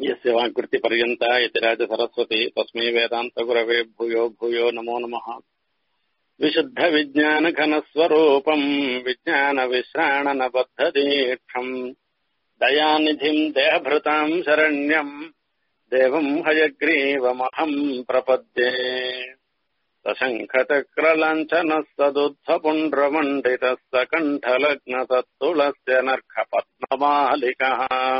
यस्य वाङ्कृतिपर्यन्ता यतिराजसरस्वती तस्मै वेदान्तगुरवे भूयो भूयो नमो नमः विशुद्धविज्ञानघनस्वरूपम् विज्ञानविश्राणनबद्धदीक्षम् दयानिधिम् देहभृताम् शरण्यम् देवम् हयग्रीवमहम् प्रपद्ये सशङ्खचक्रलाञ्छनः सदुत्थपुण्ड्रमण्डितः सकण्ठलग्नसत्तुलस्य नर्खपद्ममालिकः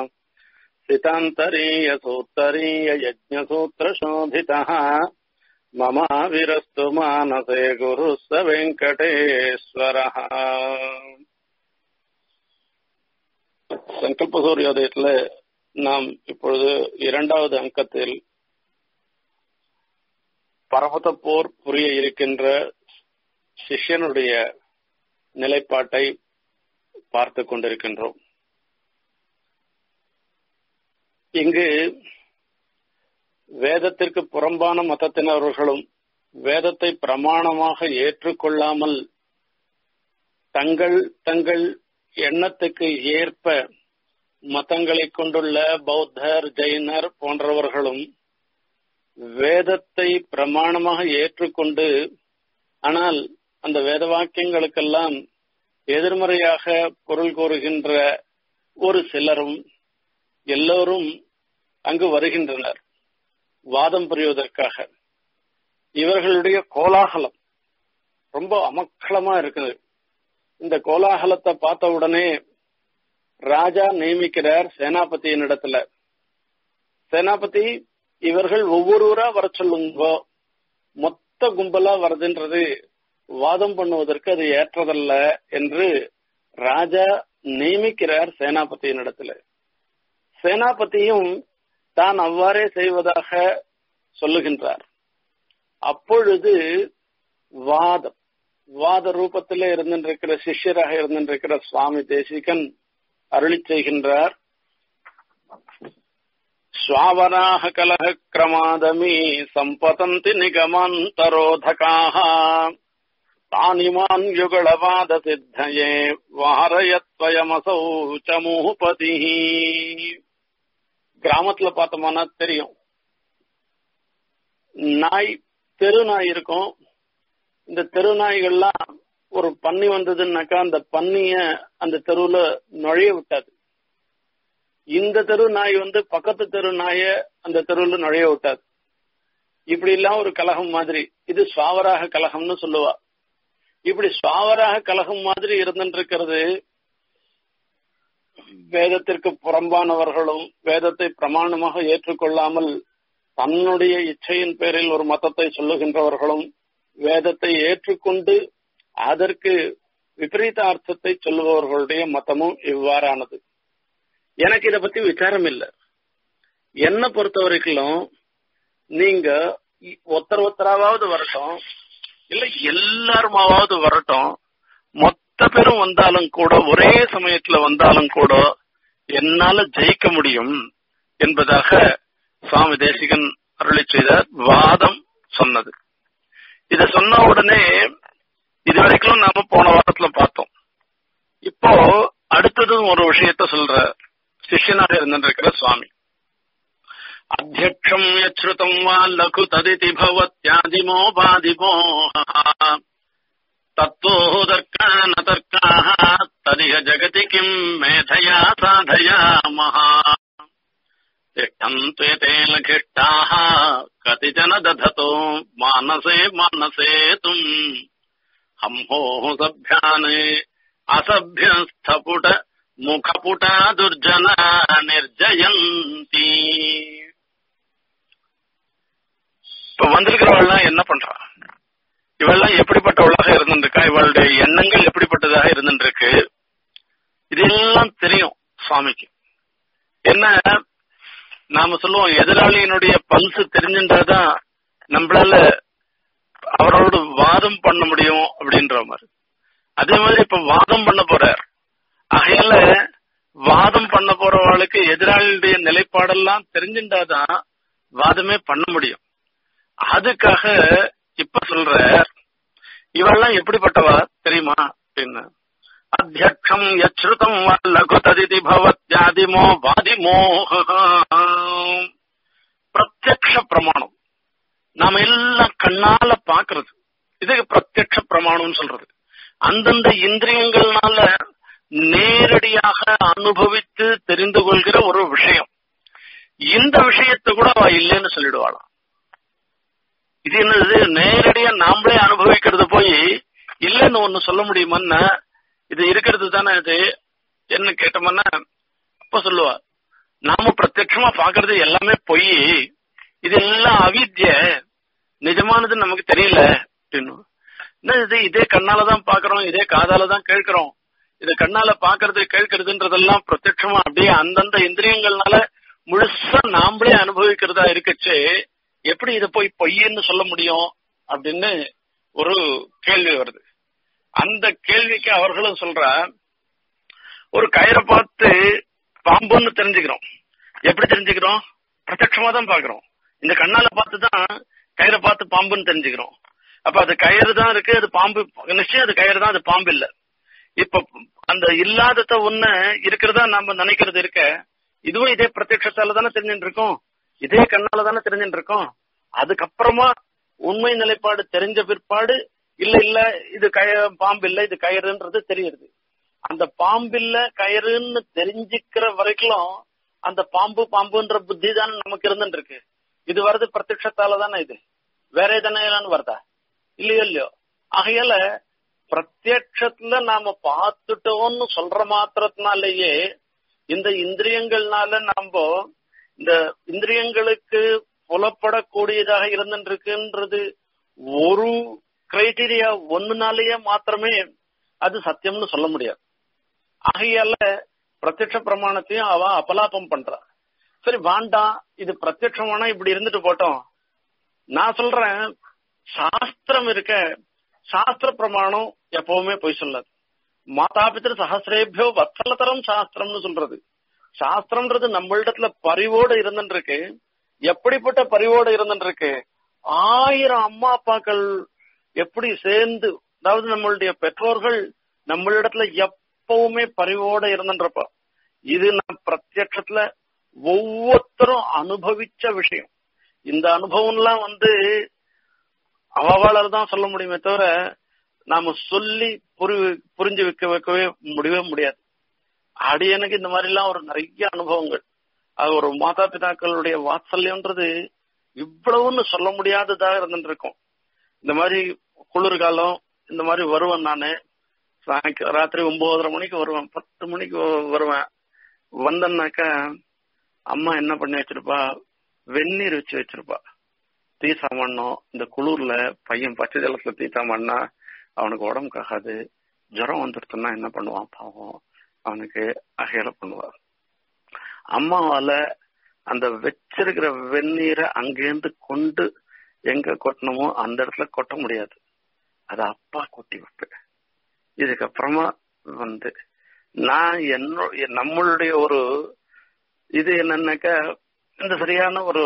सितान्तरीयसूत्तरीययज्ञसूत्रशोभितः ममाविरस्तु मानसे गुरुः स வெங்கடேஸ்வரः சங்கல்ப சூரியோதயத்துல நாம் இப்பொழுது இரண்டாவது அங்கத்தில் பரமத போர் புரிய இருக்கின்ற சிஷ்யனுடைய நிலைப்பாட்டை பார்த்து கொண்டிருக்கின்றோம் இங்கு வேதத்திற்கு புறம்பான மதத்தினர்களும் வேதத்தை பிரமாணமாக ஏற்றுக்கொள்ளாமல் தங்கள் தங்கள் எண்ணத்துக்கு ஏற்ப மதங்களை கொண்டுள்ள பௌத்தர் ஜெயினர் போன்றவர்களும் வேதத்தை பிரமாணமாக ஏற்றுக்கொண்டு ஆனால் அந்த வேத வாக்கியங்களுக்கெல்லாம் எதிர்மறையாக பொருள் கூறுகின்ற ஒரு சிலரும் எல்லோரும் அங்கு வருகின்றனர் வாதம் புரிவதற்காக இவர்களுடைய கோலாகலம் ரொம்ப அமக்களமா இருக்குது இந்த கோலாகலத்தை பார்த்த உடனே ராஜா நியமிக்கிறார் சேனாபதியின் இடத்துல சேனாபதி இவர்கள் ஒவ்வொருவரா வர சொல்லுங்கோ மொத்த கும்பலா வருதுன்றது வாதம் பண்ணுவதற்கு அது ஏற்றதல்ல என்று ராஜா நியமிக்கிறார் சேனாபதியின் இடத்துல சேனாபதியும் தான் அவ்வாறே செய்வதாக சொல்லுகின்றார் அப்பொழுது வாதம் வாத ரூபத்தில் இருந்திருக்கிற சிஷ்யராக இருந்திருக்கிற சுவாமி தேசிகன் அருளி செய்கின்றார் ஸ்வாவராக கலக கிரமாதமி சம்பதந்தி நிகமாந்தரோதகாக தானிமான் யுகளவாத சித்தயே வாரயத்வயமசௌ சமூபதி கிராமத்துல பார்த்தோம்னா தெரியும் நாய் தெரு நாய் இருக்கும் இந்த தெரு நாய்கள்லாம் ஒரு பன்னி வந்ததுன்னாக்கா அந்த பன்னிய அந்த தெருவுல நுழைய விட்டாது இந்த தெரு நாய் வந்து பக்கத்து தெரு நாய அந்த தெருவுல நுழைய விட்டாது இப்படி எல்லாம் ஒரு கலகம் மாதிரி இது சுவாவராக கலகம்னு சொல்லுவா இப்படி சுவாவராக கலகம் மாதிரி இருந்துருக்கிறது வேதத்திற்கு புறம்பானவர்களும் வேதத்தை பிரமாணமாக ஏற்றுக்கொள்ளாமல் தன்னுடைய இச்சையின் பேரில் ஒரு மதத்தை சொல்லுகின்றவர்களும் வேதத்தை ஏற்றுக்கொண்டு அதற்கு விபரீத அர்த்தத்தை சொல்லுபவர்களுடைய மதமும் இவ்வாறானது எனக்கு இதை பத்தி விசாரம் இல்லை என்ன பொறுத்த வரைக்கும் நீங்க ஒருத்தர் ஒருத்தராவது வரட்டும் இல்ல எல்லாருமாவது வரட்டும் மொத்த பேரும் வந்தாலும் கூட ஒரே சமயத்துல வந்தாலும் கூட என்னால ஜெயிக்க முடியும் என்பதாக சுவாமி தேசிகன் அருளி செய்த வாதம் சொன்னது இத சொன்ன உடனே இதுவரைக்கும் நாம போன வாரத்துல பார்த்தோம் இப்போ அடுத்தது ஒரு விஷயத்த சொல்ற சிஷ்யனாக இருந்திருக்கிற சுவாமி அத்தியக்ஷம் யச்ருதம் வா லகு ததிதி பவத்யாதிமோ பாதிமோ தத்தோதர்க்கான தர்க்காः ததிக ஜகதி கிம் மேதையா சாதயாமः तिष्ठन्त्वेते लघिष्टाः कतिचन दधतो मानसे मानसेतुम् हंहोः सभ्यान् असभ्यस्थपुट मुखपुटा दुर्जना நிர்ஜயந்தி இப்ப வந்திருக்கிறவள்லாம் என்ன பண்றா இவெல்லாம் எப்படிப்பட்டவளாக இருந்துருக்கா இவளுடைய எண்ணங்கள் எப்படிப்பட்டதாக இருந்துருக்கு இதெல்லாம் தெரியும் சுவாமிக்கு என்ன நாம சொல்லுவோம் எதிராளியினுடைய பல்ஸ் தெரிஞ்சுட்டாதான் நம்மளால அவரோட வாதம் பண்ண முடியும் அப்படின்ற மாதிரி அதே மாதிரி இப்ப வாதம் பண்ண போறார் ஆகையால வாதம் பண்ண போறவளுக்கு எதிராளியுடைய நிலைப்பாடெல்லாம் தெரிஞ்சுட்டாதான் வாதமே பண்ண முடியும் அதுக்காக இப்ப சொல்ற இவெல்லாம் எப்படிப்பட்டவா தெரியுமா அப்படின்னு அத்தியக்ஷம் யச்ருதம் லகு ததிதி பவத்யாதிமோ வாதிமோக பிரத்யக்ஷ பிரமாணம் நாம எல்லாம் கண்ணால பாக்குறது இது பிரத்யக்ஷ பிரமாணம்னு சொல்றது அந்தந்த இந்திரியங்கள்னால நேரடியாக அனுபவித்து தெரிந்து கொள்கிற ஒரு விஷயம் இந்த விஷயத்தை கூட அவ இல்லைன்னு சொல்லிடுவாளாம் இது என்னது நேரடியா நாமளே அனுபவிக்கிறது போய் இல்லைன்னு ஒண்ணு சொல்ல முடியுமான்னா இது இருக்கிறது தானே இது என்ன கேட்டோம்னா அப்ப சொல்லுவா நாம பிரத்யட்சமா பாக்குறது எல்லாமே பொய் இது எல்லாம் அவித்ய நிஜமானது நமக்கு தெரியல அப்படின்னு என்ன இது இதே கண்ணாலதான் பாக்குறோம் இதே காதால தான் கேட்கிறோம் இது கண்ணால பாக்குறது கேட்கறதுன்றதெல்லாம் பிரத்யட்சமா அப்படியே அந்தந்த இந்திரியங்கள்னால முழுசா நாமளே அனுபவிக்கிறதா இருக்கச்சு எப்படி இதை போய் பொய்ன்னு சொல்ல முடியும் அப்படின்னு ஒரு கேள்வி வருது அந்த கேள்விக்கு அவர்களும் சொல்ற ஒரு கயிறை பார்த்து பாம்புன்னு தெரிஞ்சுக்கிறோம் எப்படி தெரிஞ்சுக்கிறோம் பிரத்யட்சமா தான் பாக்குறோம் இந்த கண்ணால பார்த்து தான் கயிறை பார்த்து பாம்புன்னு தெரிஞ்சுக்கிறோம் அப்ப அது கயிறு தான் இருக்கு அது பாம்பு நிச்சயம் அது கயிறு தான் அது பாம்பு இல்ல இப்ப அந்த இல்லாதத ஒண்ணு இருக்கிறதா நம்ம நினைக்கிறது இருக்க இதுவும் இதே பிரத்யட்சத்தால தானே தெரிஞ்சுட்டு இருக்கோம் இதே கண்ணால தானே தெரிஞ்சுட்டு இருக்கோம் அதுக்கப்புறமா உண்மை நிலைப்பாடு தெரிஞ்ச பிற்பாடு இல்ல இல்ல இது கய பாம்பு இல்ல இது கயிறுன்றது தெரியுது அந்த பாம்பில்ல கயிறுன்னு தெரிஞ்சுக்கிற வரைக்கும் அந்த பாம்பு பாம்புன்ற புத்தி தானே நமக்கு இருந்துட்டு இருக்கு இது வருது பிரத்யட்சத்தால தானே இது வேற எதனாலும் வருதா இல்லையோ இல்லையோ ஆகையால பிரத்யட்சத்துல நாம பார்த்துட்டோம்னு சொல்ற மாத்திரத்தினாலேயே இந்த இந்திரியங்கள்னால நாம இந்த இந்திரியங்களுக்கு புலப்படக்கூடியதாக இருந்துருக்குன்றது ஒரு கிரைட்டீரியா ஒண்ணுனாலேயே மாத்திரமே அது சத்தியம்னு சொல்ல முடியாது ஆகையால பிரத்யட்ச பிரமாணத்தையும் அவ அபலாபம் பண்றா சரி வேண்டாம் இது பிரத்யட்சமானா இப்படி இருந்துட்டு போட்டோம் நான் சொல்றேன் சாஸ்திரம் இருக்க சாஸ்திர பிரமாணம் எப்பவுமே போய் சொல்லாது மாதாபித்திர சஹசிரேபியோ வத்சலதரம் சாஸ்திரம்னு சொல்றது சாஸ்திரம்ன்றது நம்மளிடத்துல பரிவோடு இருந்துட்டு இருக்கு எப்படிப்பட்ட பரிவோடு இருந்துட்டு இருக்கு ஆயிரம் அம்மா அப்பாக்கள் எப்படி சேர்ந்து அதாவது நம்மளுடைய பெற்றோர்கள் நம்மளிடத்துல எப்பவுமே பரிவோட இருந்துன்றப்ப இது நான் பிரத்யட்சத்துல ஒவ்வொருத்தரும் அனுபவிச்ச விஷயம் இந்த அனுபவம்லாம் வந்து அவளால் தான் சொல்ல முடியுமே தவிர நாம சொல்லி புரி புரிஞ்சு வைக்க வைக்கவே முடியவே முடியாது அடியனுக்கு இந்த மாதிரி எல்லாம் ஒரு நிறைய அனுபவங்கள் அது ஒரு மாதா பிதாக்களுடைய வாத்சல்யம்ன்றது இவ்வளவுன்னு சொல்ல முடியாததாக இருந்துட்டு இருக்கும் இந்த மாதிரி குளிர்காலம் இந்த மாதிரி வருவேன் நானு சாயங்காலம் ராத்திரி ஒன்பதரை மணிக்கு வருவேன் பத்து மணிக்கு வருவேன் வந்தேன்னாக்கா அம்மா என்ன பண்ணி வச்சிருப்பா வெந்நீர் வச்சு வச்சிருப்பா தீ சாமானும் இந்த குளிர்ல பையன் பச்சை ஜலத்துல தீ சாமான்னா அவனுக்கு உடம்புக்கு ஆகாது ஜுரம் வந்துருச்சுன்னா என்ன பண்ணுவான் பாவம் அவனுக்கு அகையில பண்ணுவார் அம்மாவால அந்த வச்சிருக்கிற வெந்நீரை அங்கேருந்து கொண்டு எங்க கொட்டணுமோ அந்த இடத்துல கொட்ட முடியாது அது அப்பா கொட்டி வைப்பேன் இதுக்கப்புறமா வந்து நான் என்ன நம்மளுடைய ஒரு இது என்னன்னாக்கா இந்த சரியான ஒரு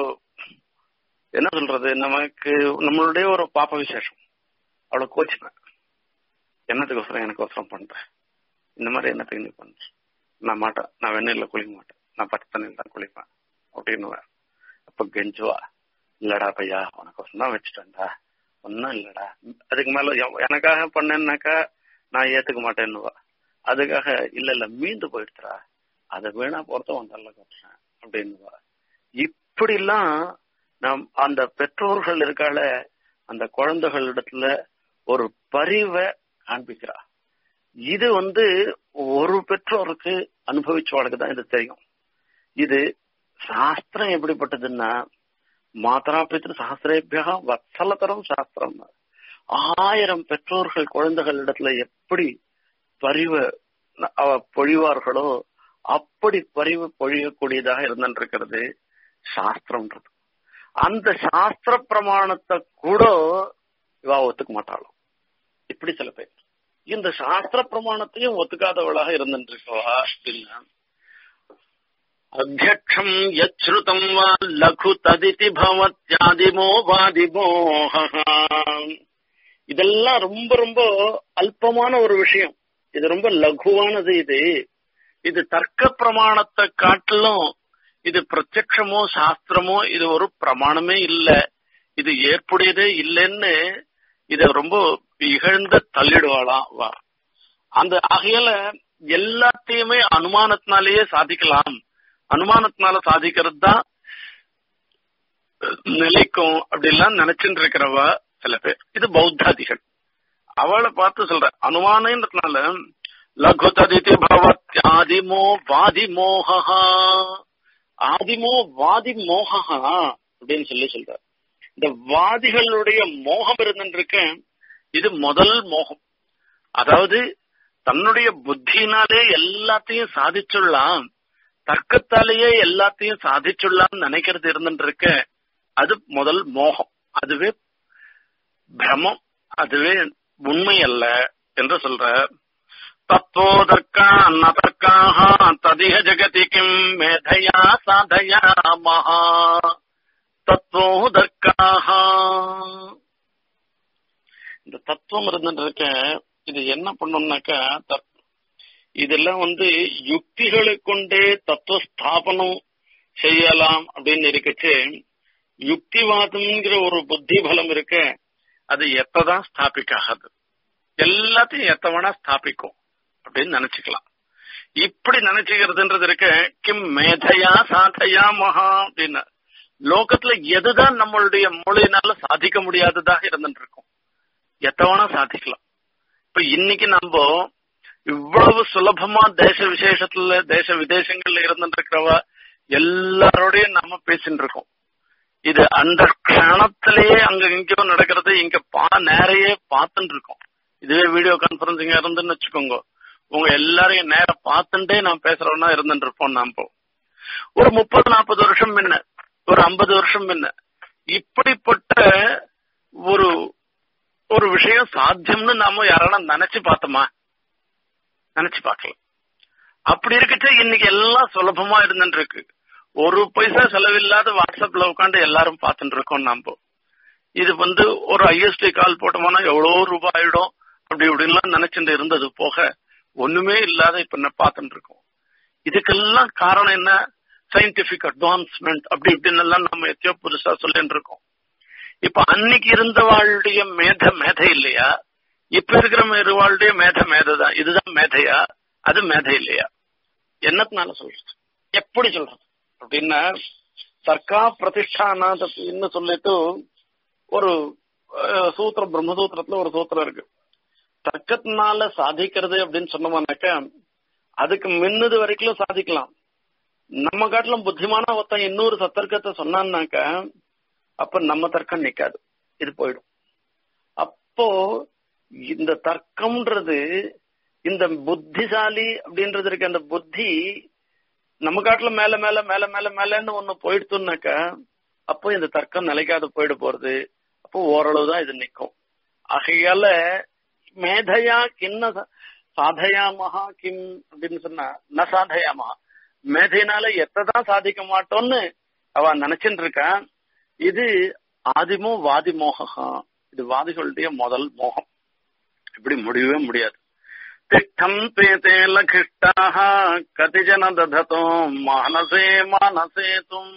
என்ன சொல்றது நமக்கு நம்மளுடைய ஒரு பாப்ப விசேஷம் அவளை கோச்சிப்பேன் என்னத்துக்கோசரம் எனக்கு அவசரம் பண்றேன் இந்த மாதிரி என்னத்துக்கு நீ பண்ற நான் மாட்டேன் நான் வெந்நீர்ல குளிக்க மாட்டேன் நான் பச்சை தண்ணியில் தான் குளிப்பேன் அப்படின்னுவேன் அப்ப கெஞ்சுவா இல்லடா பையா உனக்கு தான் வச்சுட்டேன்டா ஒன்னும் இல்லடா அதுக்கு மேல எனக்காக பண்ணேன்னாக்கா நான் ஏத்துக்க மாட்டேன்னுவா அதுக்காக இல்ல இல்ல மீண்டு போயிடுச்சுடா அதை வீணா பொறுத்த வந்தால கட்டுறேன் அப்படின்னுவா இப்படிலாம் நம் அந்த பெற்றோர்கள் இருக்கால அந்த குழந்தைகள் இடத்துல ஒரு பரிவை காண்பிக்கிறா இது வந்து ஒரு பெற்றோருக்கு அனுபவிச்சவளுக்கு தான் இது தெரியும் இது சாஸ்திரம் எப்படிப்பட்டதுன்னா மாதரா பித்திரு சஹசிரேபியா வத்சலதரம் சாஸ்திரம் ஆயிரம் பெற்றோர்கள் குழந்தைகள் இடத்துல எப்படி பரிவு பொழிவார்களோ அப்படி பரிவு பொழியக்கூடியதாக இருந்திருக்கிறது சாஸ்திரம்ன்றது அந்த சாஸ்திர பிரமாணத்தை கூட இவா ஒத்துக்க மாட்டாளும் இப்படி சில பேர் இந்த சாஸ்திர பிரமாணத்தையும் ஒத்துக்காதவளாக இருந்திருக்கவா அப்படின்னா அத்தியக்ஷம் யச்ருதம் வா லகு ததிதி பவத்யாதிமோ வாதிமோக இதெல்லாம் ரொம்ப ரொம்ப அல்பமான ஒரு விஷயம் இது ரொம்ப லகுவானது இது இது தர்க்க பிரமாணத்தை காட்டிலும் இது பிரத்யக்ஷமோ சாஸ்திரமோ இது ஒரு பிரமாணமே இல்ல இது ஏற்புடையதே இல்லைன்னு இத ரொம்ப இகழ்ந்த தள்ளிடுவாளாம் வா அந்த ஆகையால எல்லாத்தையுமே அனுமானத்தினாலேயே சாதிக்கலாம் அனுமானத்தினால சாதிக்கிறது தான் நிலைக்கும் அப்படிலாம் நினைச்சுட்டு இருக்கிறவ சில பேர் இது பௌத்தாதிகள் அவளை பார்த்து சொல்ற அனுமானன்றதுனால லகுததிதி பவத் ஆதிமோ வாதி மோகா ஆதிமோ வாதி மோகா அப்படின்னு சொல்லி சொல்ற இந்த வாதிகளுடைய மோகம் இருந்துருக்க இது முதல் மோகம் அதாவது தன்னுடைய புத்தினாலே எல்லாத்தையும் சாதிச்சுடலாம் தர்க்கத்தாலேயே எல்லாத்தையும் சாதிச்சுடலாம் நினைக்கிறது இருந்துருக்க அது முதல் மோகம் அதுவே பிரமம் அதுவே உண்மை அல்ல என்று சொல்ற தத்துவோதர்க்கா நதர்க்காக ததிக ஜகதி கிம் மேதையா சாதயா மகா தத்துவோதர்க்காக இந்த தத்துவம் இருந்துருக்க இது என்ன பண்ணும்னாக்கா இதெல்லாம் வந்து யுக்திகளை கொண்டே தத்துவ ஸ்தாபனம் செய்யலாம் அப்படின்னு இருக்கச்சு யுக்திவாதம்ங்கிற ஒரு புத்தி பலம் இருக்க அது எத்ததான் ஸ்தாபிக்காது எல்லாத்தையும் எத்தவனா ஸ்தாபிக்கும் அப்படின்னு நினைச்சுக்கலாம் இப்படி நினைச்சுக்கிறதுன்றது இருக்க கிம் மேதையா சாதையா மகா அப்படின்னு லோகத்துல எதுதான் நம்மளுடைய மூளையினால சாதிக்க முடியாததாக இருந்துட்டு இருக்கும் எத்தவனா சாதிக்கலாம் இப்ப இன்னைக்கு நம்ம இவ்வளவு சுலபமா தேச விசேஷத்துல தேச விதேசங்கள்ல இருந்துட்டு இருக்கிறவ எல்லாரோடையும் நாம பேசிட்டு இருக்கோம் இது அந்த கணத்திலேயே அங்க எங்கேயோ நடக்கிறது இங்க பா நேரையே பார்த்துட்டு இருக்கோம் இதுவே வீடியோ கான்பரன்சிங்க இருந்துன்னு வச்சுக்கோங்க உங்க எல்லாரையும் நேர பார்த்துட்டே நான் பேசுறவனா இருந்துட்டு இருப்போம் நாம ஒரு முப்பது நாற்பது வருஷம் முன்ன ஒரு ஐம்பது வருஷம் முன்ன இப்படிப்பட்ட ஒரு ஒரு விஷயம் சாத்தியம்னு நாம யாரான நினைச்சு பார்த்தோமா நினைச்சு பார்க்கல அப்படி இருக்கச்சே இன்னைக்கு எல்லாம் சுலபமா இருந்துட்டு இருக்கு ஒரு பைசா செலவில்லாத வாட்ஸ்அப்ல உட்காந்து எல்லாரும் பார்த்துட்டு இருக்கோம் நாம இது வந்து ஒரு ஐஎஸ்டி கால் போட்டோம்னா எவ்வளவு ரூபாய் ஆயிடும் அப்படி இப்படின்லாம் நினைச்சுட்டு இருந்தது போக ஒண்ணுமே இல்லாத இப்ப என்ன பார்த்துட்டு இருக்கோம் இதுக்கெல்லாம் காரணம் என்ன சயின்டிபிக் அட்வான்ஸ்மெண்ட் அப்படி இப்படின்னு எல்லாம் நம்ம எத்தையோ புதுசா சொல்லிட்டு இருக்கோம் இப்ப அன்னைக்கு இருந்தவாளுடைய மேத மேதை இல்லையா இப்ப இருக்கிற இருவாளுடைய மேத மேதைதான் இதுதான் மேதையா அது மேதை இல்லையா என்னத்தினால சொல்றது எப்படி சொல்றது அப்படின்னா சர்க்கா பிரதிஷ்டானான்னு சொல்லிட்டு ஒரு சூத்திரம் பிரம்மசூத்திரத்துல ஒரு சூத்திரம் இருக்கு தர்க்கத்தினால சாதிக்கிறது அப்படின்னு சொன்னோம்னாக்க அதுக்கு மின்னது வரைக்கும் சாதிக்கலாம் நம்ம காட்டிலும் புத்திமான ஒருத்தன் இன்னொரு சத்தர்க்கத்தை சொன்னான்னாக்க அப்ப நம்ம தர்க்கம் நிக்காது இது போயிடும் அப்போ இந்த தர்க்கம்ன்றது இந்த புத்திசாலி அப்படின்றது இருக்கு அந்த புத்தி நம்ம காட்டுல மேல மேல மேல மேல மேலன்னு ஒண்ணு போயிடுத்துனாக்க அப்போ இந்த தர்க்கம் நிலைக்காத போயிட போறது அப்போ ஓரளவு தான் இது நிற்கும் ஆகையால மேதையா கிண்ண சாதயாமஹா கிம் அப்படின்னு சொன்னா ந சாதயாமஹா மேதையினால எத்ததான் சாதிக்க மாட்டோம்னு அவ நினைச்சுட்டு இருக்கா இது ஆதிமோ வாதி மோகா இது வாதிகளுடைய முதல் மோகம் இப்படி முடியவே முடியாது திட்டம் பேதே லகிஷ்டாக கதிஜன தததோ மானசே மானசே தும்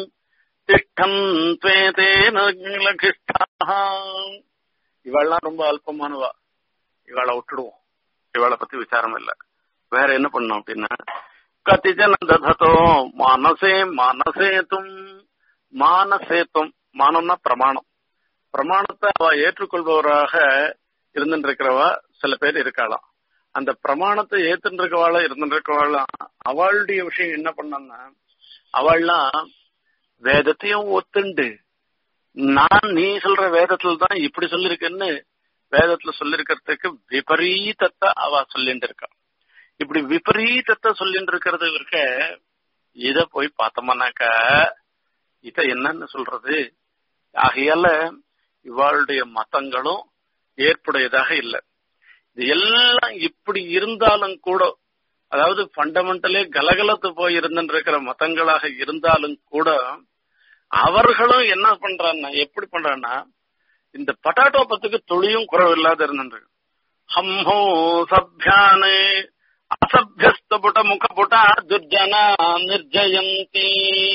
திட்டம் பேதே லகிஷ்டாக இவெல்லாம் ரொம்ப அல்பமானவா இவளை விட்டுடுவோம் இவளை பத்தி விசாரம் இல்ல வேற என்ன பண்ணோம் அப்படின்னா கதிஜன தததோ மானசே மானசேத்தும் மானசேத்தும் மானம்னா பிரமாணம் பிரமாணத்தை அவ ஏற்றுக்கொள்பவராக இருந்துட்டு இருக்கிறவ சில பேர் இருக்கலாம் அந்த பிரமாணத்தை ஏத்துட்டு இருக்கவாள இருந்துட்டு இருக்கவாளாம் அவளுடைய விஷயம் என்ன பண்ணா அவள்லாம் வேதத்தையும் ஒத்துண்டு நான் நீ சொல்ற வேதத்துல தான் இப்படி சொல்லிருக்கேன்னு வேதத்துல சொல்லிருக்கிறதுக்கு விபரீதத்தை அவ சொல்லிட்டு இருக்கா இப்படி விபரீதத்தை சொல்லிட்டு இருக்கிறது இருக்க இத போய் பார்த்தோம்னாக்கா இத என்னன்னு சொல்றது ஆகையால இவாளுடைய மதங்களும் ஏற்புடையதாக இல்லை இது எல்லாம் இப்படி இருந்தாலும் கூட அதாவது ஃபண்டமெண்டலே கலகலத்து போய் இருந்துருக்கிற மதங்களாக இருந்தாலும் கூட அவர்களும் என்ன பண்றான்னா எப்படி பண்றான்னா இந்த பட்டாட்டோ பத்துக்கு துளியும் குறவில்லாத இருந்துருக்கு ஹம்ஹோ சப்யானு அசபியஸ்தபுட முகபுட துர்ஜனா நிர்ஜயந்தி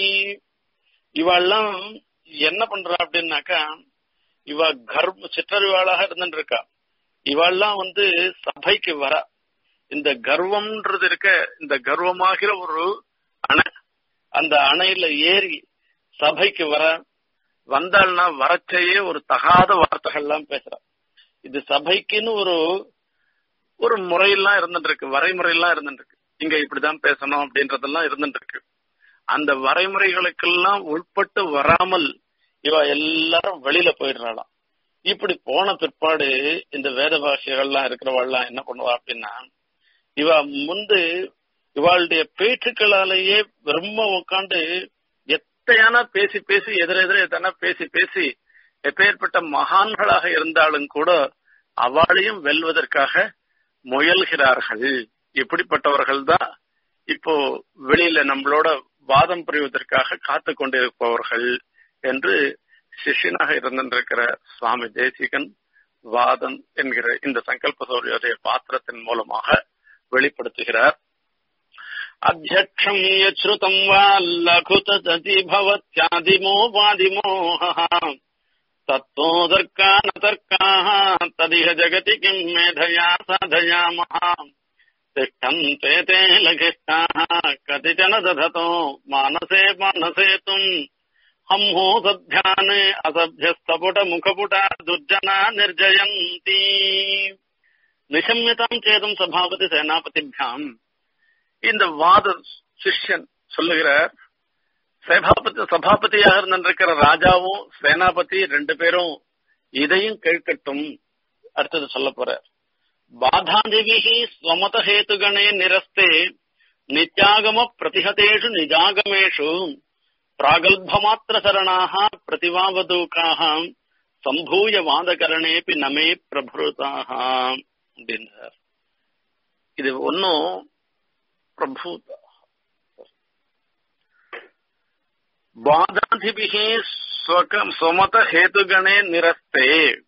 இவெல்லாம் என்ன பண்றா அப்படின்னாக்கா இவ கர்வ சிற்றறிவாளாக இருந்துட்டு இருக்கா இவெல்லாம் வந்து சபைக்கு வர இந்த கர்வம்ன்றது இருக்க இந்த கர்வமாகிற ஒரு அணை அந்த அணையில ஏறி சபைக்கு வர வந்தாள்னா வரச்சையே ஒரு தகாத வார்த்தைகள்லாம் பேசுற இது சபைக்குன்னு ஒரு ஒரு முறையெல்லாம் இருந்துட்டு இருக்கு வரைமுறையெல்லாம் இருந்துட்டு இருக்கு இங்க இப்படிதான் பேசணும் அப்படின்றதெல்லாம் இருந்துட்டு இருக்கு அந்த வரைமுறைகளுக்கெல்லாம் உட்பட்டு வராமல் இவ எல்லாரும் வெளியில போயிடுறாளாம் இப்படி போன பிற்பாடு இந்த வேத பாஷைகள்லாம் இருக்கிறவாள்லாம் என்ன பண்ணுவா அப்படின்னா இவ முந்து இவாளுடைய பேச்சுக்களாலேயே ரொம்ப உட்காந்து எத்தையான பேசி பேசி எதிரெதிர எத்தனை பேசி பேசி எப்பேற்பட்ட மகான்களாக இருந்தாலும் கூட அவளையும் வெல்வதற்காக முயல்கிறார்கள் இப்படிப்பட்டவர்கள் தான் இப்போ வெளியில நம்மளோட வாதம் புரிவதற்காக காத்து கொண்டிருப்பவர்கள் என்று சிஷ்யனாக இருந்திருக்கிற சுவாமி தேசிகன் வாதன் என்கிற இந்த சங்கல்ப சௌரியோதய பாத்திரத்தின் மூலமாக வெளிப்படுத்துகிறார் அத்தியக்ஷம் யச்ருதம் வா லகுததி பவத்யாதிமோ வாதிமோஹ தத்தோதர்க்கான தர்க்காः ததிஹ ஜகதி கிம் மேதயா சாதயாமः திஷ்டந்தே தே லகிஷ்டாः கதிச்சன தததோ மானசே மானசே தும் ஹம்ஹோ சத்யானே அசபியஸ்தபுட முகபுட துர்ஜனா நிர்ஜயந்தி நிசம்யதாம் சேதம் சபாபதி சேனாபதிபியாம் இந்த வாத சிஷ்யன் சொல்லுகிறார் சபாபதி சபாபதியாக இருந்திருக்கிற ராஜாவும் சேனாபதி ரெண்டு பேரும் இதையும் கேட்கட்டும் அடுத்தது சொல்ல போற பாதாதிபிகி ஸ்வமத ஹேதுகணே நிரஸ்தே நித்யாகம பிரதிஹதேஷு நிஜாகமேஷு பிராகல்பமாத்திர சரணாக பிரதிவாவதூக்காக சம்பூய வாதகரணேபி நமே பிரபுருதாக அப்படின்றார் இது ஒன்னும் பிரபு வாதாதிபிகி சொமத ஹேதுகணே நிரஸ்தே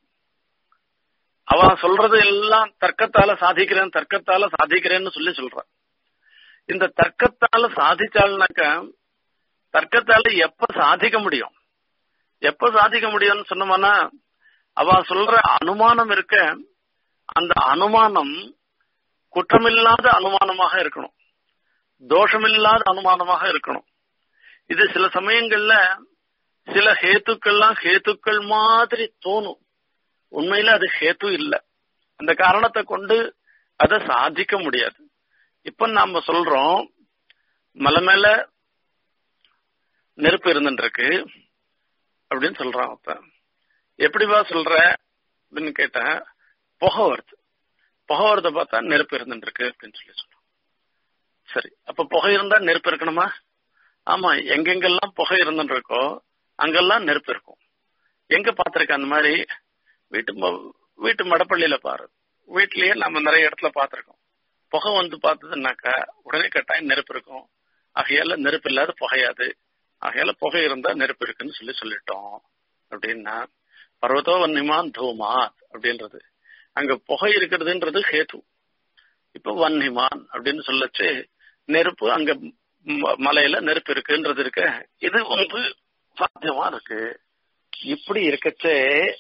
அவன் சொல்றது எல்லாம் தர்க்கத்தால சாதிக்கிறேன் தர்க்கத்தால சாதிக்கிறேன்னு சொல்லி சொல்றான் இந்த தர்க்கத்தால சாதிச்சாள்னாக்க தர்க்கத்தால எப்ப சாதிக்க முடியும் எப்ப சாதிக்க முடியும்னு சொன்னோம்னா அவ சொல்ற அனுமானம் இருக்க அந்த அனுமானம் குற்றமில்லாத அனுமானமாக இருக்கணும் தோஷமில்லாத அனுமானமாக இருக்கணும் இது சில சமயங்கள்ல சில ஹேத்துக்கள்லாம் ஹேத்துக்கள் மாதிரி தோணும் உண்மையில அது ஹேத்து இல்ல அந்த காரணத்தை கொண்டு அதை சாதிக்க முடியாது இப்ப நாம சொல்றோம் மலை மேல நெருப்பு இருந்துருக்கு அப்படின்னு சொல்றான் அப்ப எப்படிவா சொல்ற அப்படின்னு கேட்டேன் புகை வருது புகை வரத பார்த்தா நெருப்பு இருந்துருக்கு அப்படின்னு சொல்லி சொல்றோம் சரி அப்ப புகை இருந்தா நெருப்பு இருக்கணுமா ஆமா எங்கெங்கெல்லாம் புகை இருந்துட்டு இருக்கோ அங்கெல்லாம் நெருப்பு இருக்கும் எங்க பாத்திருக்க அந்த மாதிரி வீட்டு வீட்டு மடப்பள்ளியில பாரு வீட்லயே நம்ம நிறைய இடத்துல பாத்திருக்கோம் புகை வந்து பார்த்ததுன்னாக்கா உடனே கட்டாயம் நெருப்பு இருக்கும் ஆகையால நெருப்பு இல்லாத புகையாது ஆகையால புகை இருந்தா நெருப்பு இருக்குன்னு சொல்லி சொல்லிட்டோம் அப்படின்னா பர்வதோ வன்னிமான் தூமாத் அப்படின்றது அங்க புகை இருக்கிறதுன்றது ஹேது இப்ப வன்னிமான் அப்படின்னு சொல்லச்சு நெருப்பு அங்க மலையில நெருப்பு இருக்குன்றது இருக்க இது வந்து சாத்தியமா இருக்கு இப்படி இருக்கச்சே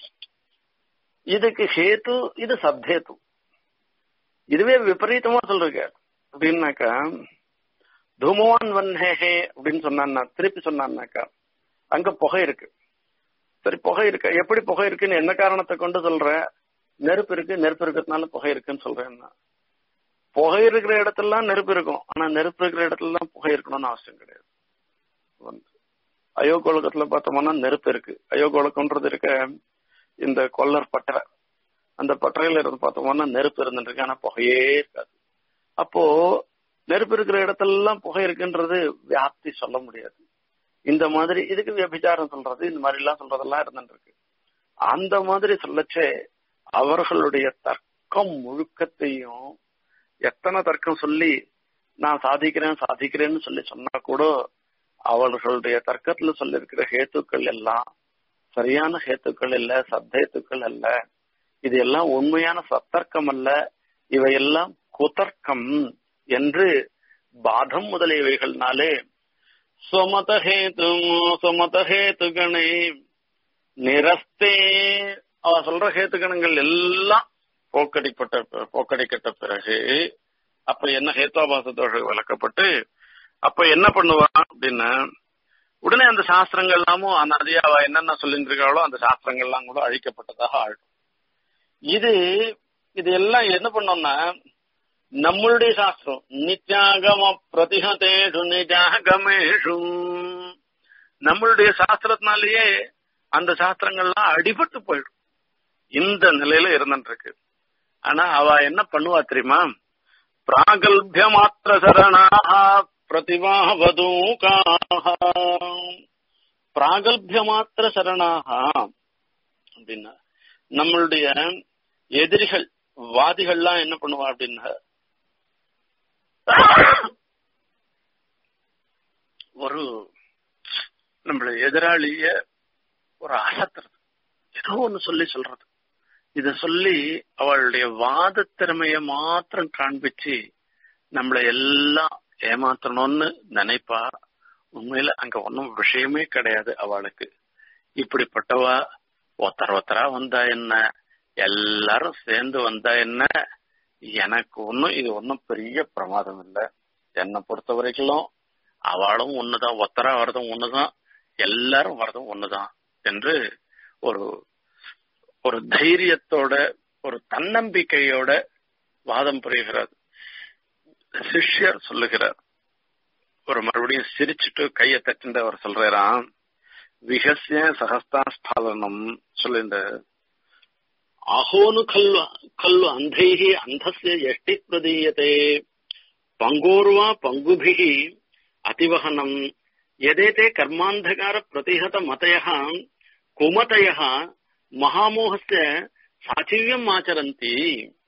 இதுக்கு ஹேத்து இது சப்தேத்து இதுவே விபரீதமா சொல்றீங்க அப்படின்னாக்கா தூமவான் வன்ஹே அப்படின்னு சொன்னான்னா திருப்பி சொன்னான்னாக்கா அங்க புகை இருக்கு சரி புகை இருக்கு எப்படி புகை இருக்குன்னு என்ன காரணத்தை கொண்டு சொல்ற நெருப்பு இருக்கு நெருப்பு இருக்கிறதுனால புகை இருக்குன்னு சொல்றேன்னா புகை இருக்கிற இடத்துலலாம் நெருப்பு இருக்கும் ஆனா நெருப்பு இருக்கிற இடத்துலலாம் புகை இருக்கணும்னு அவசியம் கிடையாது அயோகோலகத்துல பார்த்தோம்னா நெருப்பு இருக்கு அயோகோலகம்ன்றது இருக்க இந்த கொல்லர் பட்டறை அந்த பட்டறையில இருந்து பார்த்தோம்னா நெருப்பு இருந்துருக்கு ஆனா புகையே இருக்காது அப்போ நெருப்பு இருக்கிற இடத்துலலாம் புகை இருக்குன்றது வியாப்தி சொல்ல முடியாது இந்த மாதிரி இதுக்கு விபச்சாரம் சொல்றது இந்த மாதிரி எல்லாம் சொல்றதெல்லாம் இருந்துருக்கு அந்த மாதிரி சொல்லச்சே அவர்களுடைய தர்க்கம் முழுக்கத்தையும் எத்தனை தர்க்கம் சொல்லி நான் சாதிக்கிறேன் சாதிக்கிறேன்னு சொல்லி சொன்னா கூட அவர்களுடைய தர்க்கத்துல சொல்லிருக்கிற ஹேத்துக்கள் எல்லாம் சரியான ஹேத்துக்கள் இல்ல சத்தேத்துக்கள் அல்ல இது எல்லாம் உண்மையான சத்தர்க்கம் அல்ல இவையெல்லாம் குதர்க்கம் என்று பாதம் முதலியவைகள்னாலே சுமதஹேது சுமதஹேது கணே நிரஸ்தே அவ சொல்ற ஹேத்துகணங்கள் எல்லாம் போக்கடிப்பட்ட போக்கடிக்கப்பட்ட பிறகு அப்ப என்ன ஹேத்வாபாச தோஷம் விளக்கப்பட்டு அப்ப என்ன பண்ணுவான் அப்படின்னா உடனே அந்த சாஸ்திரங்கள் எல்லாமும் அந்த நதியா அவ என்னென்ன சொல்லிட்டு இருக்காளோ அந்த சாஸ்திரங்கள் எல்லாம் கூட அழிக்கப்பட்டதாக ஆயிடும் இது இது எல்லாம் என்ன பண்ணோம்னா நம்மளுடைய சாஸ்திரம் நித்யாகம பிரதிஹதேஷு நிஜாகமேஷு நம்மளுடைய சாஸ்திரத்தினாலேயே அந்த சாஸ்திரங்கள்லாம் அடிபட்டு போயிடும் இந்த நிலையில இருந்துட்டு இருக்கு ஆனா அவ என்ன பண்ணுவா தெரியுமா பிராகல்பிய மாத்திர சரணாக பிரதிமாவதூகாக பிராகல்பிய மாத்திர சரணாக அப்படின்னா நம்மளுடைய எதிரிகள் வாதிகள்லாம் என்ன பண்ணுவா அப்படின்னா ஒரு நம்மளுடைய எதிராளிய ஒரு அசத்துறது ஏதோ ஒண்ணு சொல்லி சொல்றது இத சொல்லி அவளுடைய வாத திறமைய மாத்திரம் காண்பிச்சு நம்மள எல்லாம் ஏமாத்தணும்னு நினைப்பா உண்மையில அங்க ஒன்னும் விஷயமே கிடையாது அவளுக்கு இப்படிப்பட்டவா ஒத்தர ஒத்தரா வந்தா என்ன எல்லாரும் சேர்ந்து வந்தா என்ன எனக்கு ஒன்னும் இது ஒன்னும் பெரிய பிரமாதம் இல்ல என்னை பொறுத்த வரைக்கும் அவளும் ஒண்ணுதான் ஒத்தரா வரதும் ஒண்ணுதான் எல்லாரும் வரதும் ஒண்ணுதான் என்று ஒரு ஒரு தைரியத்தோட ஒரு தன்னம்பிக்கையோட வாதம் புரிகிறார் சிஷ்யர் சொல்லுகிறார் ஒரு மறுபடியும் சிரிச்சுட்டு கையை தச்சுட்டு அவர் சொல்றாராம் விகசிய சகஸ்தாஸ்பாலனம் சொல்லிஇந்த அகோனு கல்வ கல்வ அந்தைஹி அந்தஸ்ய எஷ்டி பிரதீயதே பங்கோர்வா பங்குபிஹி அதிவகனம் எதேதே கர்மாந்தகார பிரதிஹத மதய குமதய மகாமோகஸ்ய சாச்சிவியம் ஆச்சரந்தி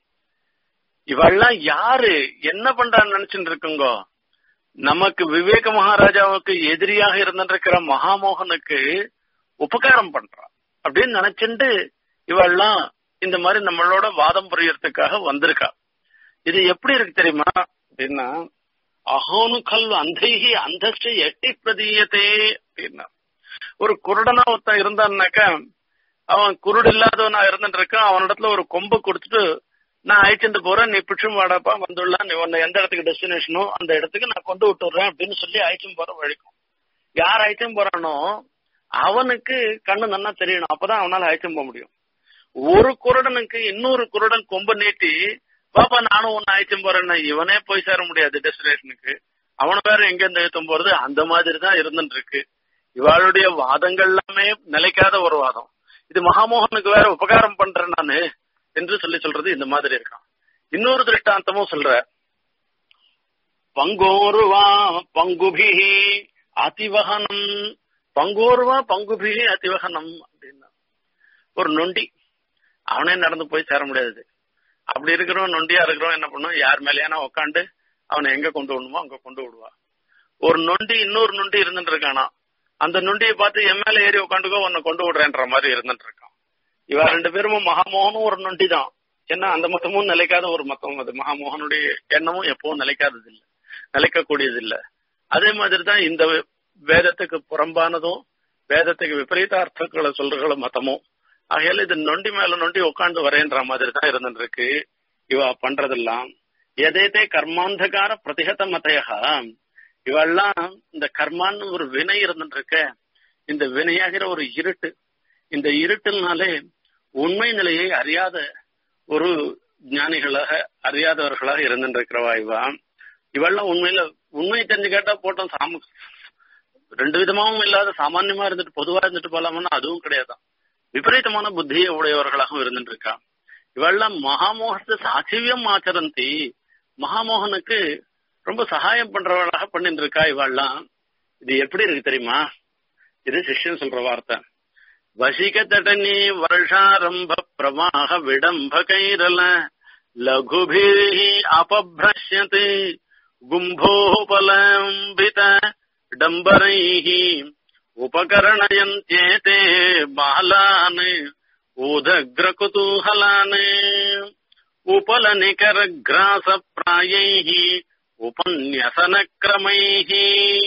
இவெல்லாம் யாரு என்ன பண்றான்னு நினைச்சுட்டு இருக்குங்கோ நமக்கு விவேக மகாராஜாவுக்கு எதிரியாக இருந்திருக்கிற மகாமோகனுக்கு உபகாரம் பண்றான் அப்படின்னு நினைச்சுட்டு இவெல்லாம் இந்த மாதிரி நம்மளோட வாதம் புரியறதுக்காக வந்திருக்கா இது எப்படி இருக்கு தெரியுமா அப்படின்னா அகோனு கல் அந்தைகி அந்தஸ்து எட்டி பிரதீயத்தே அப்படின்னா ஒரு குருடனா ஒருத்தன் இருந்தான்னாக்கா அவன் குருடு இல்லாதவனா இருந்துட்டு இருக்கான் அவனிடத்துல ஒரு கொம்பை கொடுத்துட்டு நான் அழைச்சிட்டு போறேன் நீ பிடிச்சும் வாடாப்பா வந்துடலாம் நீ உன்னை எந்த இடத்துக்கு டெஸ்டினேஷனோ அந்த இடத்துக்கு நான் கொண்டு விட்டுறேன் அப்படின்னு சொல்லி அழைச்சும் போற வழிக்கும் யார் அழைச்சும் போறானோ அவனுக்கு கண்ணு நன்னா தெரியணும் அப்பதான் அவனால அழைச்சும் போக முடியும் ஒரு குருடனுக்கு இன்னொரு குருடன் கொம்பு நீட்டி பாப்பா நானும் ஒன்னு அழைச்சும் போறேன்னா இவனே போய் சேர முடியாது டெஸ்டினேஷனுக்கு அவன வேற எங்க இருந்து எழுத்தும் போறது அந்த மாதிரி தான் இருந்துட்டு இருக்கு இவாளுடைய வாதங்கள் எல்லாமே நிலைக்காத ஒரு வாதம் இது மகாமோகனுக்கு வேற உபகாரம் பண்றேன் நானு என்று சொல்லி சொல்றது இந்த மாதிரி இருக்கான் இன்னொரு திருஷ்டாந்தமும் சொல்ற பங்கோருவா பங்குபிகி அதிவகனம் பங்கோருவா பங்குபிகி அதிவகனம் அப்படின்னா ஒரு நொண்டி அவனே நடந்து போய் சேர முடியாது அப்படி இருக்கிறவன் நொண்டியா இருக்கிறவன் என்ன பண்ணும் யார் மேலேயான உக்காண்டு அவனை எங்க கொண்டு விடணுமோ அங்க கொண்டு விடுவா ஒரு நொண்டி இன்னொரு நொண்டி இருந்துட்டு இருக்கானா அந்த நொண்டியை பார்த்து என் மேல ஏறி உட்காந்துக்கோ உன்னை கொண்டு விடுறேன்ற மாதிரி இருந்துட்டு இருக்கான் இவ ரெண்டு பேரும் மகாமோகனும் ஒரு நொண்டி தான் ஏன்னா அந்த மொத்தமும் நிலைக்காத ஒரு மொத்தம் அது மகாமோகனுடைய எண்ணமும் எப்பவும் நிலைக்காதது இல்லை நிலைக்கக்கூடியது இல்ல அதே மாதிரி தான் இந்த வேதத்துக்கு புறம்பானதும் வேதத்துக்கு விபரீத அர்த்தங்களை சொல்ற மதமும் ஆகையால இது நொண்டி மேல நொண்டி உட்காந்து வரேன்ற மாதிரி தான் இருந்துட்டு இருக்கு இவ பண்றதெல்லாம் எதேதே கர்மாந்தகார பிரதிகத மதையா இவெல்லாம் இந்த கர்மான்னு ஒரு வினை இருந்துட்டு இருக்க இந்த வினையாகிற ஒரு இருட்டு இந்த இருட்டினாலே உண்மை நிலையை அறியாத ஒரு ஞானிகளாக அறியாதவர்களாக இருந்துட்டு இருக்கிறவா இவா இவெல்லாம் உண்மையில உண்மை தெரிஞ்சு கேட்டா போட்டோம் சாம ரெண்டு விதமாவும் இல்லாத சாமான்யமா இருந்துட்டு பொதுவா இருந்துட்டு போலாமன்னா அதுவும் கிடையாதான் விபரீதமான புத்தியை உடையவர்களாகவும் இருந்துட்டு இருக்கா இவெல்லாம் மகாமோகத்தை சாட்சிவியம் ஆச்சரந்தி மகாமோகனுக்கு ரொம்ப சகாயம் பண்றவளாக பண்ணிட்டு இருக்கா இவாள்லாம் இது எப்படி இருக்கு தெரியுமா இது சிஷ்யன் சொல்ற வார்த்தை வசிக தடனி வருஷாரம்ப பிரவாக விடம்ப கைரல லகுபிரி அபபிரஷ்யத் கும்போபலம்பித டம்பரைः उपकरणयन्त्येते बालान् ऊदग्रकुतूहलान् उपलनिकरग्रासप्रायैः உபன்யசன கிரமைஹி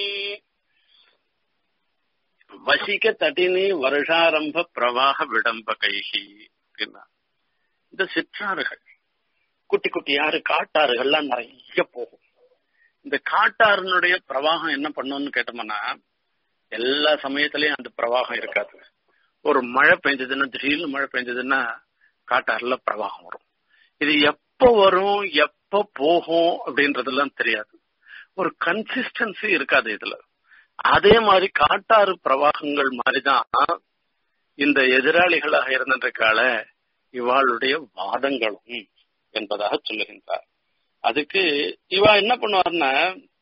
வசிக்க தட்டினி வருஷாரம்ப பிரவாக விடம்பகைஹி அப்படின்னா இந்த சிற்றாறுகள் குட்டி குட்டி யாரு காட்டாறுகள்லாம் நிறைய போகும் இந்த காட்டாறுனுடைய பிரவாகம் என்ன பண்ணும்னு கேட்டோம்னா எல்லா சமயத்திலயும் அந்த பிரவாகம் இருக்காது ஒரு மழை பெஞ்சதுன்னா திடீர்னு மழை பெஞ்சதுன்னா காட்டாறுல பிரவாகம் வரும் இது எப்ப வரும் எப்ப போகும் அப்படின்றதெல்லாம் தெரியாது ஒரு கன்சிஸ்டன்சி இருக்காது இதுல அதே மாதிரி காட்டாறு பிரவாகங்கள் மாதிரிதான் இந்த எதிராளிகளாக இருந்திருக்கால இவாளுடைய வாதங்களும் என்பதாக சொல்லுகின்றார் அதுக்கு இவா என்ன பண்ணுவார்னா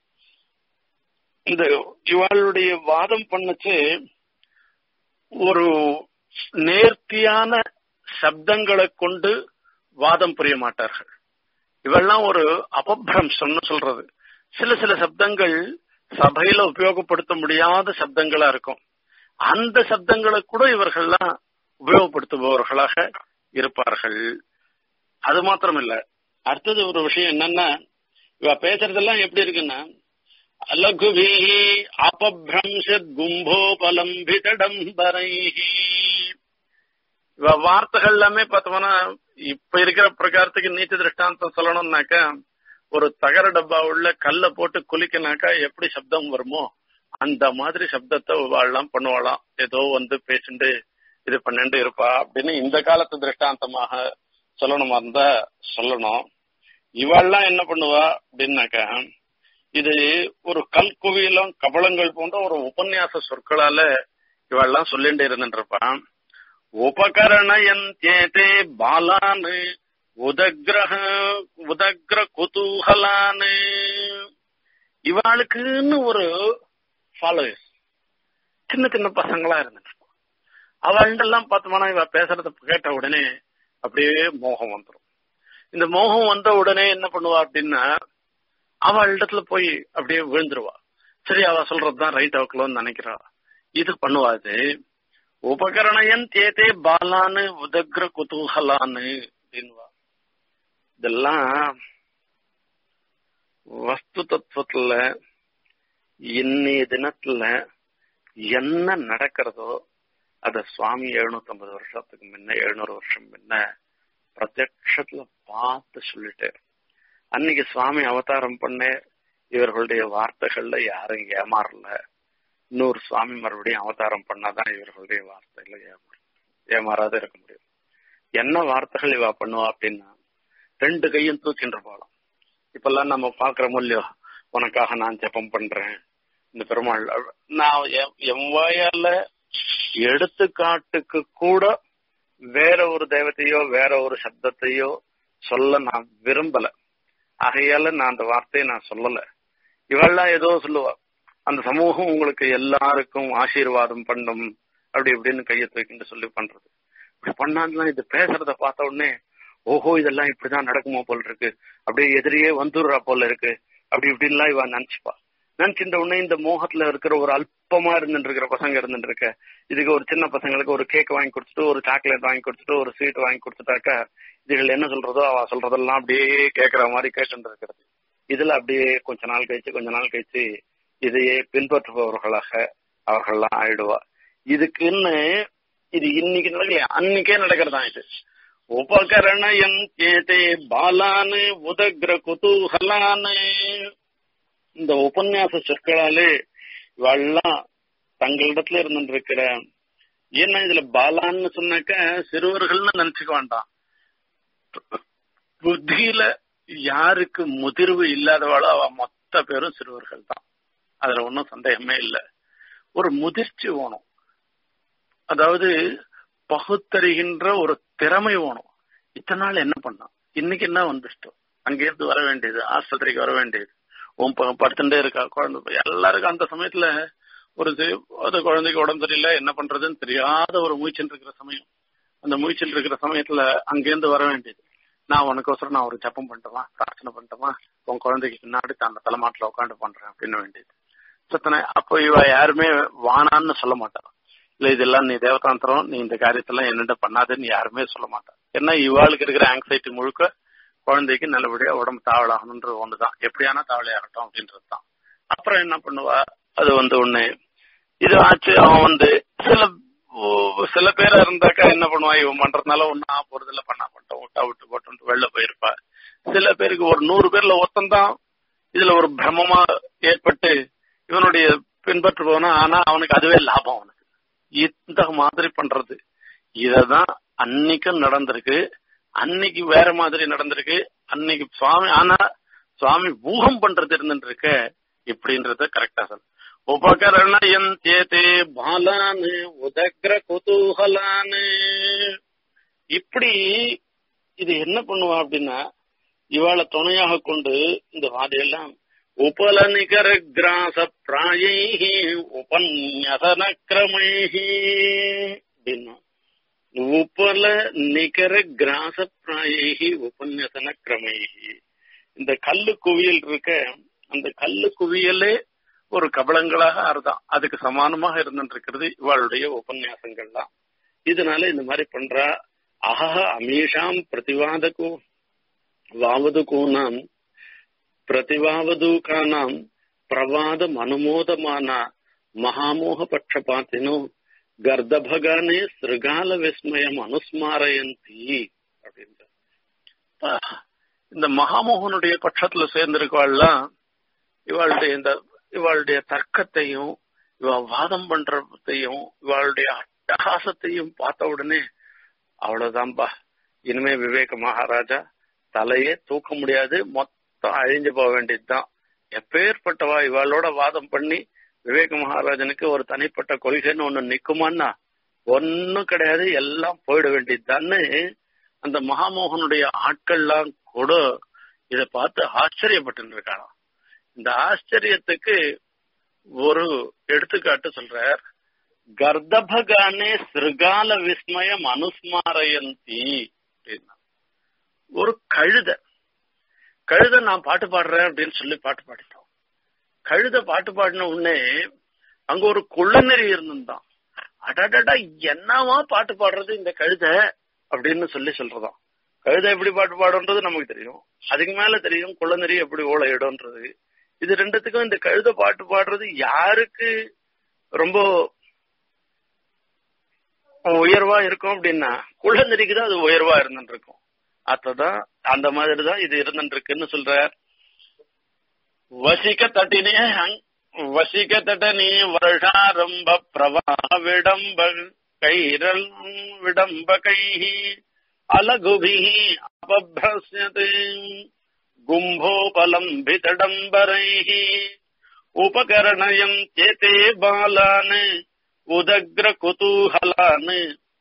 இந்த இவாளுடைய வாதம் பண்ணச்சு ஒரு நேர்த்தியான சப்தங்களை கொண்டு வாதம் புரிய மாட்டார்கள் இவெல்லாம் ஒரு அபபிரம்சம்னு சொல்றது சில சில சப்தங்கள் சபையில உபயோகப்படுத்த முடியாத சப்தங்களா இருக்கும் அந்த சப்தங்களை கூட இவர்கள்லாம் உபயோகப்படுத்துபவர்களாக இருப்பார்கள் அது மாத்திரம் இல்ல அடுத்தது ஒரு விஷயம் என்னன்னா இவ பேசுறதெல்லாம் எப்படி இருக்குன்னா அலகுவி அபபிரம்சத் கும்போபலம்பிதடம்பரைஹி இவ வார்த்தைகள் எல்லாமே பார்த்தோம்னா இப்ப இருக்கிற பிரகாரத்துக்கு நீச்ச திருஷ்டாந்தம் சொல்லணும்னாக்கா ஒரு தகர டப்பா உள்ள கல்ல போட்டு குளிக்கினாக்கா எப்படி சப்தம் வருமோ அந்த மாதிரி சப்தத்தை வாழலாம் பண்ணுவாளாம் ஏதோ வந்து பேசிண்டு இது பண்ணிட்டு இருப்பா அப்படின்னு இந்த காலத்து திருஷ்டாந்தமாக சொல்லணுமா இருந்தா சொல்லணும் இவாள்லாம் என்ன பண்ணுவா அப்படின்னாக்கா இது ஒரு கல்குவியலும் கபலங்கள் போன்ற ஒரு உபன்யாச சொற்களால இவாள்லாம் சொல்லிட்டு இருந்துட்டு இருப்பான் உபகரணயந்தேதே பாலான் உதக்ரஹ உதக்ர குதூகலான் இவாளுக்குன்னு ஒரு ஃபாலோயர்ஸ் சின்ன சின்ன பசங்களா இருந்துட்டு அவள்கிட்டெல்லாம் பார்த்தோம்னா இவ பேசுறத கேட்ட உடனே அப்படியே மோகம் வந்துடும் இந்த மோகம் வந்த உடனே என்ன பண்ணுவா அப்படின்னா அவள் இடத்துல போய் அப்படியே விழுந்துருவா சரி அவ சொல்றதுதான் ரைட் அவக்கலோன்னு நினைக்கிறா இது பண்ணுவா இது உபகரணயன் தேதே பாலான்னு உதக்ர குதூகலான்னு அப்படின்வா இதெல்லாம் வஸ்து தத்துவத்துல இன்னைய தினத்துல என்ன நடக்கிறதோ அத சுவாமி எழுநூத்தி ஐம்பது வருஷத்துக்கு முன்ன எழுநூறு வருஷம் முன்ன பிரத்யட்சத்துல பார்த்து சொல்லிட்டாரு அன்னைக்கு சுவாமி அவதாரம் பண்ண இவர்களுடைய வார்த்தைகள்ல யாரும் ஏமாறல இன்னொரு சுவாமி மறுபடியும் அவதாரம் பண்ணாதான் இவர்களுடைய வார்த்தையில ஏமாற ஏமாறாத இருக்க முடியும் என்ன வார்த்தைகள் இவா பண்ணுவா அப்படின்னா ரெண்டு கையும் தூக்கின்ற போலாம் இப்பெல்லாம் நம்ம பாக்குறோமோ இல்லையோ உனக்காக நான் ஜெபம் பண்றேன் இந்த பெருமாள் நான் என் வாயால எடுத்துக்காட்டுக்கு கூட வேற ஒரு தெய்வத்தையோ வேற ஒரு சப்தத்தையோ சொல்ல நான் விரும்பல ஆகையால நான் அந்த வார்த்தையை நான் சொல்லல இவெல்லாம் ஏதோ சொல்லுவா அந்த சமூகம் உங்களுக்கு எல்லாருக்கும் ஆசீர்வாதம் பண்ணும் அப்படி இப்படின்னு கையை தூக்கிட்டு சொல்லி பண்றது இப்படி பண்ணாதான் இது பேசுறத பார்த்த உடனே ஓஹோ இதெல்லாம் இப்படிதான் நடக்குமோ போல இருக்கு அப்படியே எதிரியே வந்துடுறா போல இருக்கு அப்படி இப்படின்லாம் இவ நினைச்சுப்பா நினைச்சிருந்த உடனே இந்த மோகத்துல இருக்கிற ஒரு அல்பமா இருந்துட்டு இருக்கிற பசங்க இருந்துட்டு இருக்க இதுக்கு ஒரு சின்ன பசங்களுக்கு ஒரு கேக் வாங்கி கொடுத்துட்டு ஒரு சாக்லேட் வாங்கி கொடுத்துட்டு ஒரு ஸ்வீட் வாங்கி கொடுத்துட்டாக்கா இதுகள் என்ன சொல்றதோ அவ சொல்றதெல்லாம் அப்படியே கேட்கற மாதிரி கேட்டு இருக்கிறது இதுல அப்படியே கொஞ்ச நாள் கழிச்சு கொஞ்ச நாள் கழிச்சு இதையே பின்பற்றுபவர்களாக அவர்கள்லாம் ஆயிடுவா இதுக்குன்னு இது இன்னைக்கு நடக்கல அன்னைக்கே நடக்கிறதா இது உபகரணயம் கேட்டே பாலானு உதக்ர குதூகலானு இந்த உபன்யாச சொற்களாலே இவெல்லாம் தங்களிடத்துல இருந்துருக்கிற ஏன்னா இதுல பாலான்னு சொன்னாக்க சிறுவர்கள்னு நினைச்சுக்க வேண்டாம் புத்தியில யாருக்கு முதிர்வு இல்லாதவாளோ அவ மொத்த பேரும் சிறுவர்கள் தான் அதுல ஒன்றும் சந்தேகமே இல்லை ஒரு முதிர்ச்சி வேணும் அதாவது பகுத்தறிகின்ற ஒரு திறமை வேணும் இத்தனை நாள் என்ன பண்ணான் இன்னைக்கு என்ன வந்துட்டோம் அங்கிருந்து வர வேண்டியது ஆஸ்பத்திரிக்கு வர வேண்டியது உன் படுத்துட்டே இருக்கா குழந்தை எல்லாருக்கும் அந்த சமயத்துல ஒரு அது குழந்தைக்கு உடம்பு தெரியல என்ன பண்றதுன்னு தெரியாத ஒரு மூச்சல் இருக்கிற சமயம் அந்த மூச்சல் இருக்கிற சமயத்துல அங்கேருந்து வர வேண்டியது நான் உனக்கோசரம் நான் ஒரு ஜப்பம் பண்ணிட்டோமா பிரார்த்தனை பண்ணிட்டோமா உன் குழந்தைக்கு பின்னாடி அந்த தலைமாட்டில் உட்காந்து பண்றேன் அப்படின்னு வேண்டியது சத்தனை அப்போ இவ யாருமே வானான்னு சொல்ல மாட்டான் இல்ல இதெல்லாம் நீ தேவதாந்திரம் நீ இந்த காரியத்தெல்லாம் என்னென்ன பண்ணாதுன்னு யாருமே சொல்ல மாட்டான் ஏன்னா இவாளுக்கு இருக்கிற ஆங்ஸைட்டி முழுக்க குழந்தைக்கு நல்லபடியா உடம்பு தாவலாகணுன்றது ஒண்ணுதான் எப்படியானா தாவலையாகட்டும் அப்படின்றது தான் அப்புறம் என்ன பண்ணுவா அது வந்து ஒண்ணு இது ஆச்சு அவன் வந்து சில சில பேரா இருந்தாக்கா என்ன பண்ணுவா இவன் பண்றதுனால ஒன்னும் ஆ போறது இல்ல பண்ணா பண்ணிட்டோம் விட்டா விட்டு போட்டு வெளில போயிருப்பா சில பேருக்கு ஒரு நூறு பேர்ல ஒருத்தந்தான் இதுல ஒரு பிரமமா ஏற்பட்டு இவனுடைய பின்பற்று போனா ஆனா அவனுக்கு அதுவே லாபம் அவனுக்கு இந்த மாதிரி பண்றது இததான் அன்னைக்கும் நடந்திருக்கு அன்னைக்கு வேற மாதிரி நடந்திருக்கு அன்னைக்கு சுவாமி ஆனா சுவாமி ஊகம் பண்றது இருந்துட்டு இருக்க இப்படின்றத கரெக்டா சொல் உபகரணயம் சேதே பாலானு உதக்ர குதூகலானு இப்படி இது என்ன பண்ணுவா அப்படின்னா இவாளை துணையாக கொண்டு இந்த வாதையெல்லாம் உபல நிகர கிராச பிராயை உபன்யசன கிரமைஹி அப்படின்னா உபல நிகர கிராச பிராயை உபன்யசன கிரமைஹி இந்த கல்லு குவியல் இருக்க அந்த கல்லு குவியலே ஒரு கபலங்களாக அர்த்தம் அதுக்கு சமானமாக இருந்துட்டு இவளுடைய உபன்யாசங்கள்லாம் இதனால இந்த மாதிரி பண்றா அஹ அமீஷாம் பிரதிவாதகு வாவதுகூனாம் பிரதிவாவதூகானாம் பிரவாதம் அனுமோதமான மகாமோக பட்சபாத்தினோ கர்தபகானே சிறுகால விஸ்மயம் அனுஸ்மாரயந்தி அப்படின்ற இந்த மகாமோகனுடைய பட்சத்துல சேர்ந்திருக்காள்லாம் இவாளுடைய இந்த இவாளுடைய தர்க்கத்தையும் இவ வாதம் பண்றதையும் இவாளுடைய அட்டகாசத்தையும் பார்த்த உடனே அவ்வளவுதான்பா இனிமே விவேக மகாராஜா தலையே தூக்க முடியாது மொத்தம் அழிஞ்சு போக வேண்டியதுதான் எப்பேற்பட்டவா இவாளோட வாதம் பண்ணி விவேக மகாராஜனுக்கு ஒரு தனிப்பட்ட கொள்கைன்னு ஒண்ணு நிக்குமான்னா ஒன்னும் கிடையாது எல்லாம் போயிட வேண்டியதுதான்னு அந்த மகாமோகனுடைய ஆட்கள்லாம் கூட இத பார்த்து ஆச்சரியப்பட்டு இருக்காளாம் இந்த ஆச்சரியத்துக்கு ஒரு எடுத்துக்காட்டு சொல்றார் கர்தபகானே சிறுகால விஸ்மயம் அனுஸ்மாரயந்தி அப்படின்னா ஒரு கழுத கழுத நான் பாட்டு பாடுறேன் அப்படின்னு சொல்லி பாட்டு பாடிட்டோம் கழுத பாட்டு பாடின உடனே அங்க ஒரு குள்ளநெறி இருந்திருந்தான் அடடடா என்னவா பாட்டு பாடுறது இந்த கழுத அப்படின்னு சொல்லி சொல்றதாம் கழுத எப்படி பாட்டு பாடுன்றது நமக்கு தெரியும் அதுக்கு மேல தெரியும் குள்ளநெறி எப்படி ஓலையிடும்ன்றது இது ரெண்டுத்துக்கும் இந்த கழுத பாட்டு பாடுறது யாருக்கு ரொம்ப உயர்வா இருக்கும் அப்படின்னா குள்ளநெறிக்கு தான் அது உயர்வா இருந்துட்டு இருக்கும் அத்ததான் அந்த மாதிரி தான் இது இருந்துட்டு இருக்குன்னு சொல்ற வசிக்க தட்டினே வசிக்க தட்டனே வருஷாரம்ப பிரவாக விடம்ப கைரல் விடம்ப கைஹி அலகுபிஹி அபப்ரஸ்யதே गुम्भोपलम्बितडम्बरैः उपकरणयम् चेते बालान् उदग्रकुतूहलान्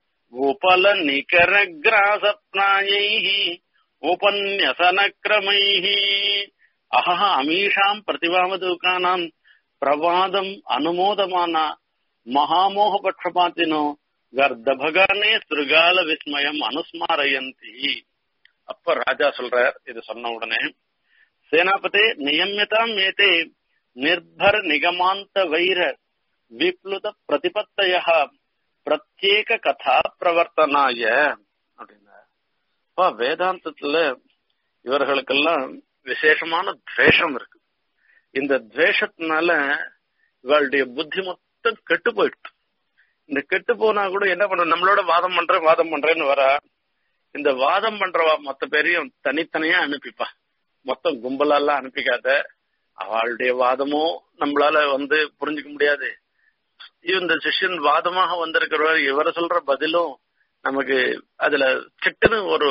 उपलनिकरग्रासप्नायैः उपन्यसनक्रमैः अहः अमीषाम् प्रतिभावदूकानाम् प्रवादम् अनुमोदमाना महामोहपक्षपातिनो गर्दभगाने सृगाल विस्मயம் அனுஸ்மாரயந்தி அப்ப ராஜா சொல்றார் இது சொன்ன உடனே சேனாபதி நியமியதாம் ஏதே நிர்பர் நிகமாந்த வைர விப்ளுத பிரதிபத்தைய பிரத்யேக கதா பிரவர்த்தனாய அப்படின்னா வேதாந்தத்துல இவர்களுக்கெல்லாம் விசேஷமான துவேஷம் இருக்கு இந்த துவேஷத்தினால இவளுடைய புத்தி மொத்தம் கெட்டு போயிடுது இந்த கெட்டு போனா கூட என்ன பண்ண நம்மளோட வாதம் பண்றேன் வாதம் பண்றேன்னு வரா இந்த வாதம் பண்றவா மொத்த பேரையும் தனித்தனியா அனுப்பிப்பா மொத்தம் கும்பலெல்லாம் அனுப்பிக்காத அவளுடைய வாதமும் நம்மளால வந்து புரிஞ்சுக்க முடியாது இந்த சிஷ்யன் வாதமாக வந்திருக்கிறவர் இவரை சொல்ற பதிலும் நமக்கு அதுல சிட்டுன்னு ஒரு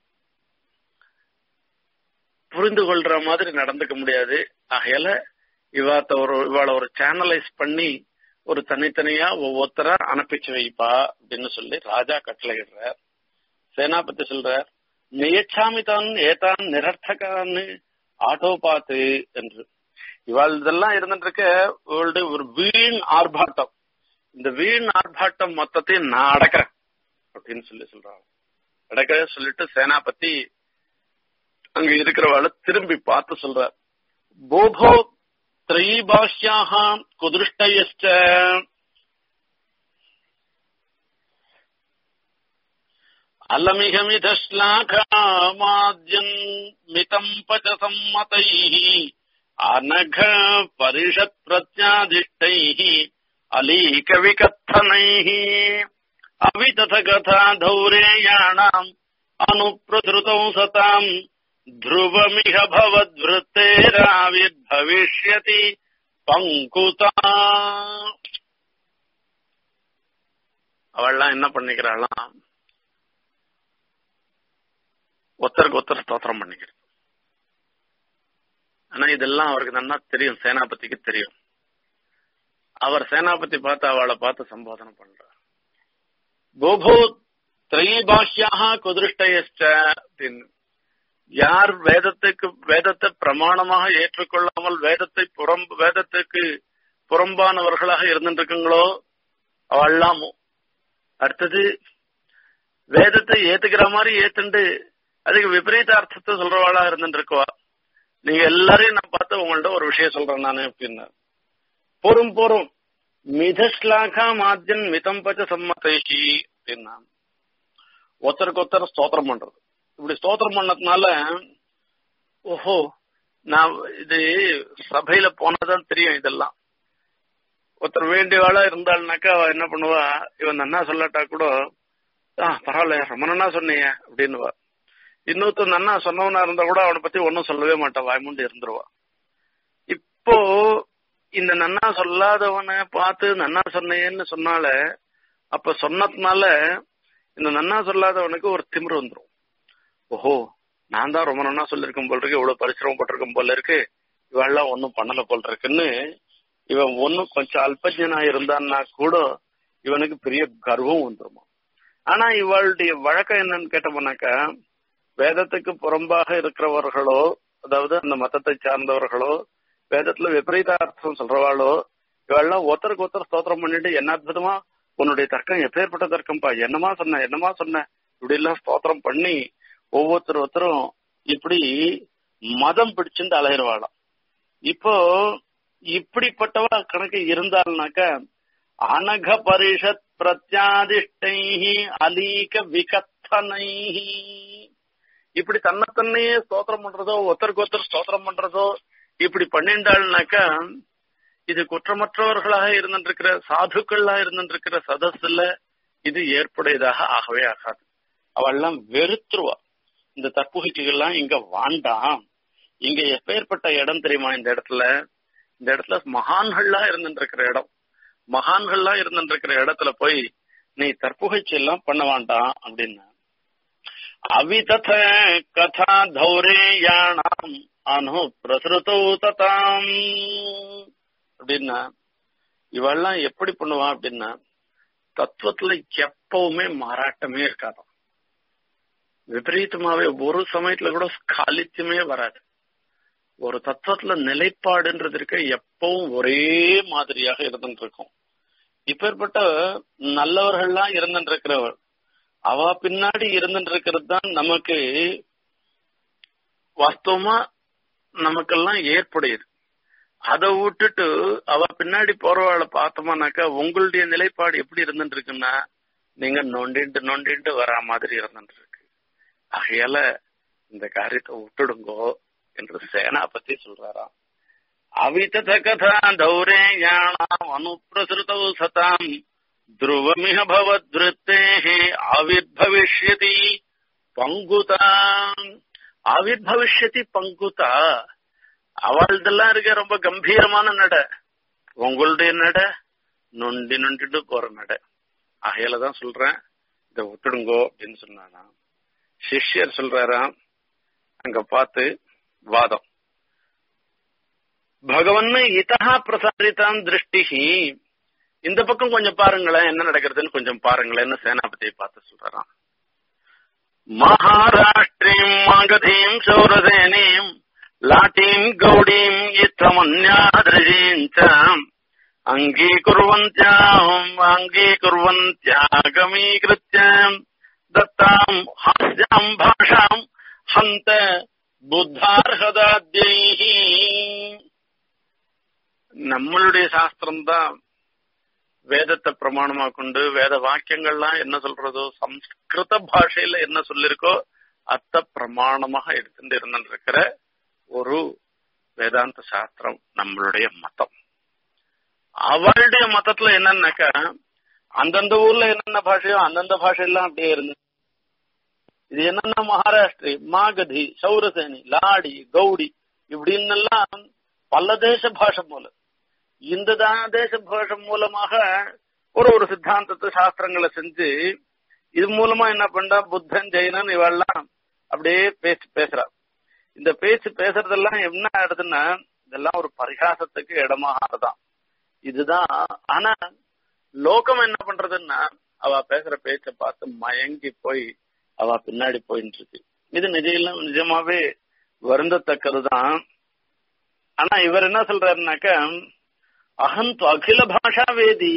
புரிந்து கொள்ற மாதிரி நடந்துக்க முடியாது ஆகையால இவாத்த ஒரு இவாள ஒரு சேனலைஸ் பண்ணி ஒரு தனித்தனியா ஒவ்வொருத்தரா அனுப்பிச்சு வைப்பா அப்படின்னு சொல்லி ராஜா கட்டளையிடுறார் சேனாபதி சொல்றார் நியச்சாமி தான் ஏதான் நிரர்த்தகான்னு ஆட்டோ பாத்து என்று இவாள் இதெல்லாம் இருந்துட்டு இருக்க இவளுடைய ஒரு வீண் ஆர்ப்பாட்டம் இந்த வீண் ஆர்ப்பாட்டம் மொத்தத்தையும் நான் அடக்கிறேன் அப்படின்னு சொல்லி சொல்றாங்க அடக்க சொல்லிட்டு சேனாபதி அங்க இருக்கிறவாள திரும்பி பார்த்து சொல்றார் போபோ திரைபாஷ்யாக குதிருஷ்டயச்ச अलमिहमिधश्लाघामाद्यन् मितम् पच सम्मतैः अनघ परिषत्प्रत्यादिष्टैः अलीकविकत्थनैः अवितथकथा धौरेयाणाम् अनुप्रधृतौ सताम् ध्रुवमिह भवद्वृत्तेराविर्भविष्यति பங்குதா அவள்லாம் என்ன பண்ணிக்கிறாளாம் ஒருத்தருக்கு ஒருத்தர் ஸ்தோத்திரம் பண்ணிக்கிறது ஆனா இதெல்லாம் அவருக்கு நல்லா தெரியும் சேனாபதிக்கு தெரியும் அவர் சேனாபதி பார்த்து அவளை பார்த்து சம்போதனை பண்றார் கோபோ திரைபாஷ்யாக குதிருஷ்டயச்ச அப்படின்னு யார் வேதத்துக்கு வேதத்தை பிரமாணமாக ஏற்றுக்கொள்ளாமல் வேதத்தை புறம் வேதத்துக்கு புறம்பானவர்களாக இருந்துருக்குங்களோ அவெல்லாம் அடுத்தது வேதத்தை ஏத்துக்கிற மாதிரி ஏத்துண்டு அதுக்கு விபரீத அர்த்தத்தை சொல்றவாளா இருந்துட்டு இருக்குவா நீங்க எல்லாரையும் நான் பார்த்து உங்கள்ட்ட ஒரு விஷயம் சொல்றேன் நானு அப்படின்னு பொறும் பொறும் மிதஸ்லாகா மாத்தியன் மிதம் பச்ச சம்மதைஷி அப்படின்னா ஒருத்தருக்கு ஒருத்தர் ஸ்தோத்திரம் பண்றது இப்படி ஸ்தோத்திரம் பண்ணதுனால ஓஹோ நான் இது சபையில போனதான் தெரியும் இதெல்லாம் ஒருத்தர் வேண்டியவாளா இருந்தாள்னாக்கா அவ என்ன பண்ணுவா இவன் நன்னா சொல்லாட்டா கூட ஆ பரவாயில்ல ரொம்ப நன்னா சொன்னீங்க அப்படின்னுவா இன்னொருத்தர் நன்னா சொன்னவனா இருந்தா கூட அவனை பத்தி ஒன்னும் சொல்லவே மாட்டான் வாய்மூண்டு இருந்துருவா இப்போ இந்த நன்னா சொல்லாதவனை பார்த்து நன்னா சொன்னேன்னு சொன்னால அப்ப சொன்னதுனால இந்த நன்னா சொல்லாதவனுக்கு ஒரு திமிரு வந்துரும் ஓஹோ நான் தான் ரொம்ப நன்னா சொல்லிருக்கேன் போல் இருக்கு இவ்வளவு பரிசிரமப்பட்டிருக்கேன் போல இருக்கு இவெல்லாம் ஒன்னும் பண்ணல போல் இருக்குன்னு இவன் ஒன்னும் கொஞ்சம் அல்பஜனா இருந்தான்னா கூட இவனுக்கு பெரிய கர்வம் வந்துருமா ஆனா இவளுடைய வழக்கம் என்னன்னு கேட்டோம்னாக்கா வேதத்துக்கு புறம்பாக இருக்கிறவர்களோ அதாவது அந்த மதத்தை சார்ந்தவர்களோ வேதத்துல விபரீத அர்த்தம் சொல்றவாளோ இவெல்லாம் ஒருத்தருக்கு ஒருத்தர் ஸ்தோத்திரம் பண்ணிட்டு என்ன அற்புதமா உன்னுடைய தர்க்கம் எப்பேற்பட்ட தர்க்கம்பா என்னமா சொன்ன என்னமா சொன்ன இப்படி எல்லாம் ஸ்தோத்திரம் பண்ணி ஒவ்வொருத்தர் ஒருத்தரும் இப்படி மதம் பிடிச்சுட்டு அலையிறவாளாம் இப்போ இப்படிப்பட்டவ கணக்கு இருந்தால்னாக்க அனக பரிஷத் பிரத்யாதிஷ்டை அலீக விகத்தனை இப்படி தன்னைத்தன்னையே ஸ்தோத்திரம் பண்றதோ ஒருத்தருக்கு ஒருத்தர் ஸ்தோத்திரம் பண்றதோ இப்படி பண்ணிண்டாள்னாக்கா இது குற்றமற்றவர்களாக இருந்திருக்கிற சாதுக்கள்லாம் இருந்திருக்கிற சதஸ்ல இது ஏற்புடையதாக ஆகவே ஆகாது அவெல்லாம் வெறுத்துருவா இந்த தற்புகைகள்லாம் இங்க வாண்டாம் இங்க எப்பேற்பட்ட இடம் தெரியுமா இந்த இடத்துல இந்த இடத்துல மகான்கள்லாம் இருந்துருக்கிற இடம் மகான்கள்லாம் இருந்துருக்கிற இடத்துல போய் நீ தற்புகழ்ச்சி எல்லாம் பண்ண வேண்டாம் அப்படின்னு அவிதத கதா தௌரேயானாம் அனு பிரசுருத்தோ ததாம் அப்படின்னா இவெல்லாம் எப்படி பண்ணுவான் அப்படின்னா தத்துவத்துல எப்பவுமே மாறாட்டமே இருக்காதாம் விபரீதமாவே ஒரு சமயத்துல கூட காலித்தியமே வராது ஒரு தத்துவத்துல நிலைப்பாடுன்றது இருக்க எப்பவும் ஒரே மாதிரியாக இருந்துட்டு இருக்கும் இப்பேற்பட்ட நல்லவர்கள்லாம் இருந்துட்டு இருக்கிறவர் அவ பின்னாடி இருந்துட்டு இருக்கிறது தான் நமக்கு வாஸ்தவமா நமக்கெல்லாம் ஏற்புடையது அதை விட்டுட்டு அவ பின்னாடி போறவாளை பார்த்தோமானாக்கா உங்களுடைய நிலைப்பாடு எப்படி இருந்துட்டு இருக்குன்னா நீங்க நொண்டிட்டு நொண்டிட்டு வரா மாதிரி இருந்துட்டு இருக்கு ஆகையால இந்த காரியத்தை விட்டுடுங்கோ என்று சேனாபதி சொல்றாராம் அவிதத கதா தௌரேயாணாம் அனுப்பிரசுதௌ சதாம் துருவமிக பவத்ருத்தேஹே ஆவிர்பவிஷ்யதி பங்குதா ஆவிர்பவிஷ்யதி பங்குதா அவள்தெல்லாம் இருக்க ரொம்ப கம்பீரமான நட உங்களுடைய நட நொண்டி நொண்டிட்டு போற நட ஆகையில தான் சொல்றேன் இதை விட்டுடுங்கோ அப்படின்னு சொன்னானா சிஷ்யர் சொல்றாராம் அங்க பார்த்து வாதம் பகவன் இதா பிரசாரித்தான் திருஷ்டி இந்த பக்கம் கொஞ்சம் பாருங்களேன் என்ன நடக்கிறதுன்னு கொஞ்சம் பாருங்களேன்னு சேனாபதியை பார்த்து சொல்றாராம் மகாராஷ்டிரீம் மகதீம் சௌரசேனீம் लाटीम् गौडीम् इत्थमन्यादृशीम् च अङ्गीकुर्वन्त्याम् अङ्गीकुर्वन्त्यागमीकृत्य दत्ताम् हास्याम् भाषाम् हन्त புத்தார்ஹதாத்யைஹி நம்மளுடைய சாஸ்திரம் தான் வேதத்தை பிரமாணமா கொண்டு வேத வாக்கியங்கள்லாம் என்ன சொல்றதோ சம்ஸ்கிருத பாஷையில என்ன சொல்லிருக்கோ அத்த பிரமாணமாக எடுத்துட்டு இருந்திருக்கிற ஒரு வேதாந்த சாஸ்திரம் நம்மளுடைய மதம் அவளுடைய மதத்துல என்னன்னாக்கா அந்தந்த ஊர்ல என்னென்ன பாஷையோ அந்தந்த பாஷையெல்லாம் அப்படியே இருந்து இது என்னன்னா மகாராஷ்டிரி மாகதி சௌரசேனி லாடி கௌடி இப்படின்னு எல்லாம் பல தேச பாஷை மூலம் இந்த தேச பாஷை மூலமாக ஒரு ஒரு சித்தாந்தத்தை சாஸ்திரங்களை செஞ்சு இது மூலமா என்ன பண்றா புத்தன் ஜெயினன் இவெல்லாம் அப்படியே பேச்சு பேசுறா இந்த பேச்சு பேசுறதெல்லாம் என்ன ஆயிடுதுன்னா இதெல்லாம் ஒரு பரிகாசத்துக்கு இடமா ஆறுதான் இதுதான் ஆனா லோகம் என்ன பண்றதுன்னா அவ பேசுற பேச்ச பார்த்து மயங்கி போய் அவ பின்னாடி போயிட்டு இருக்கு இது நிஜம் நிஜமாவே வருந்தத்தக்கதுதான் ஆனா இவர் என்ன சொல்றாருனாக்க அகந்து அகில பாஷா வேதி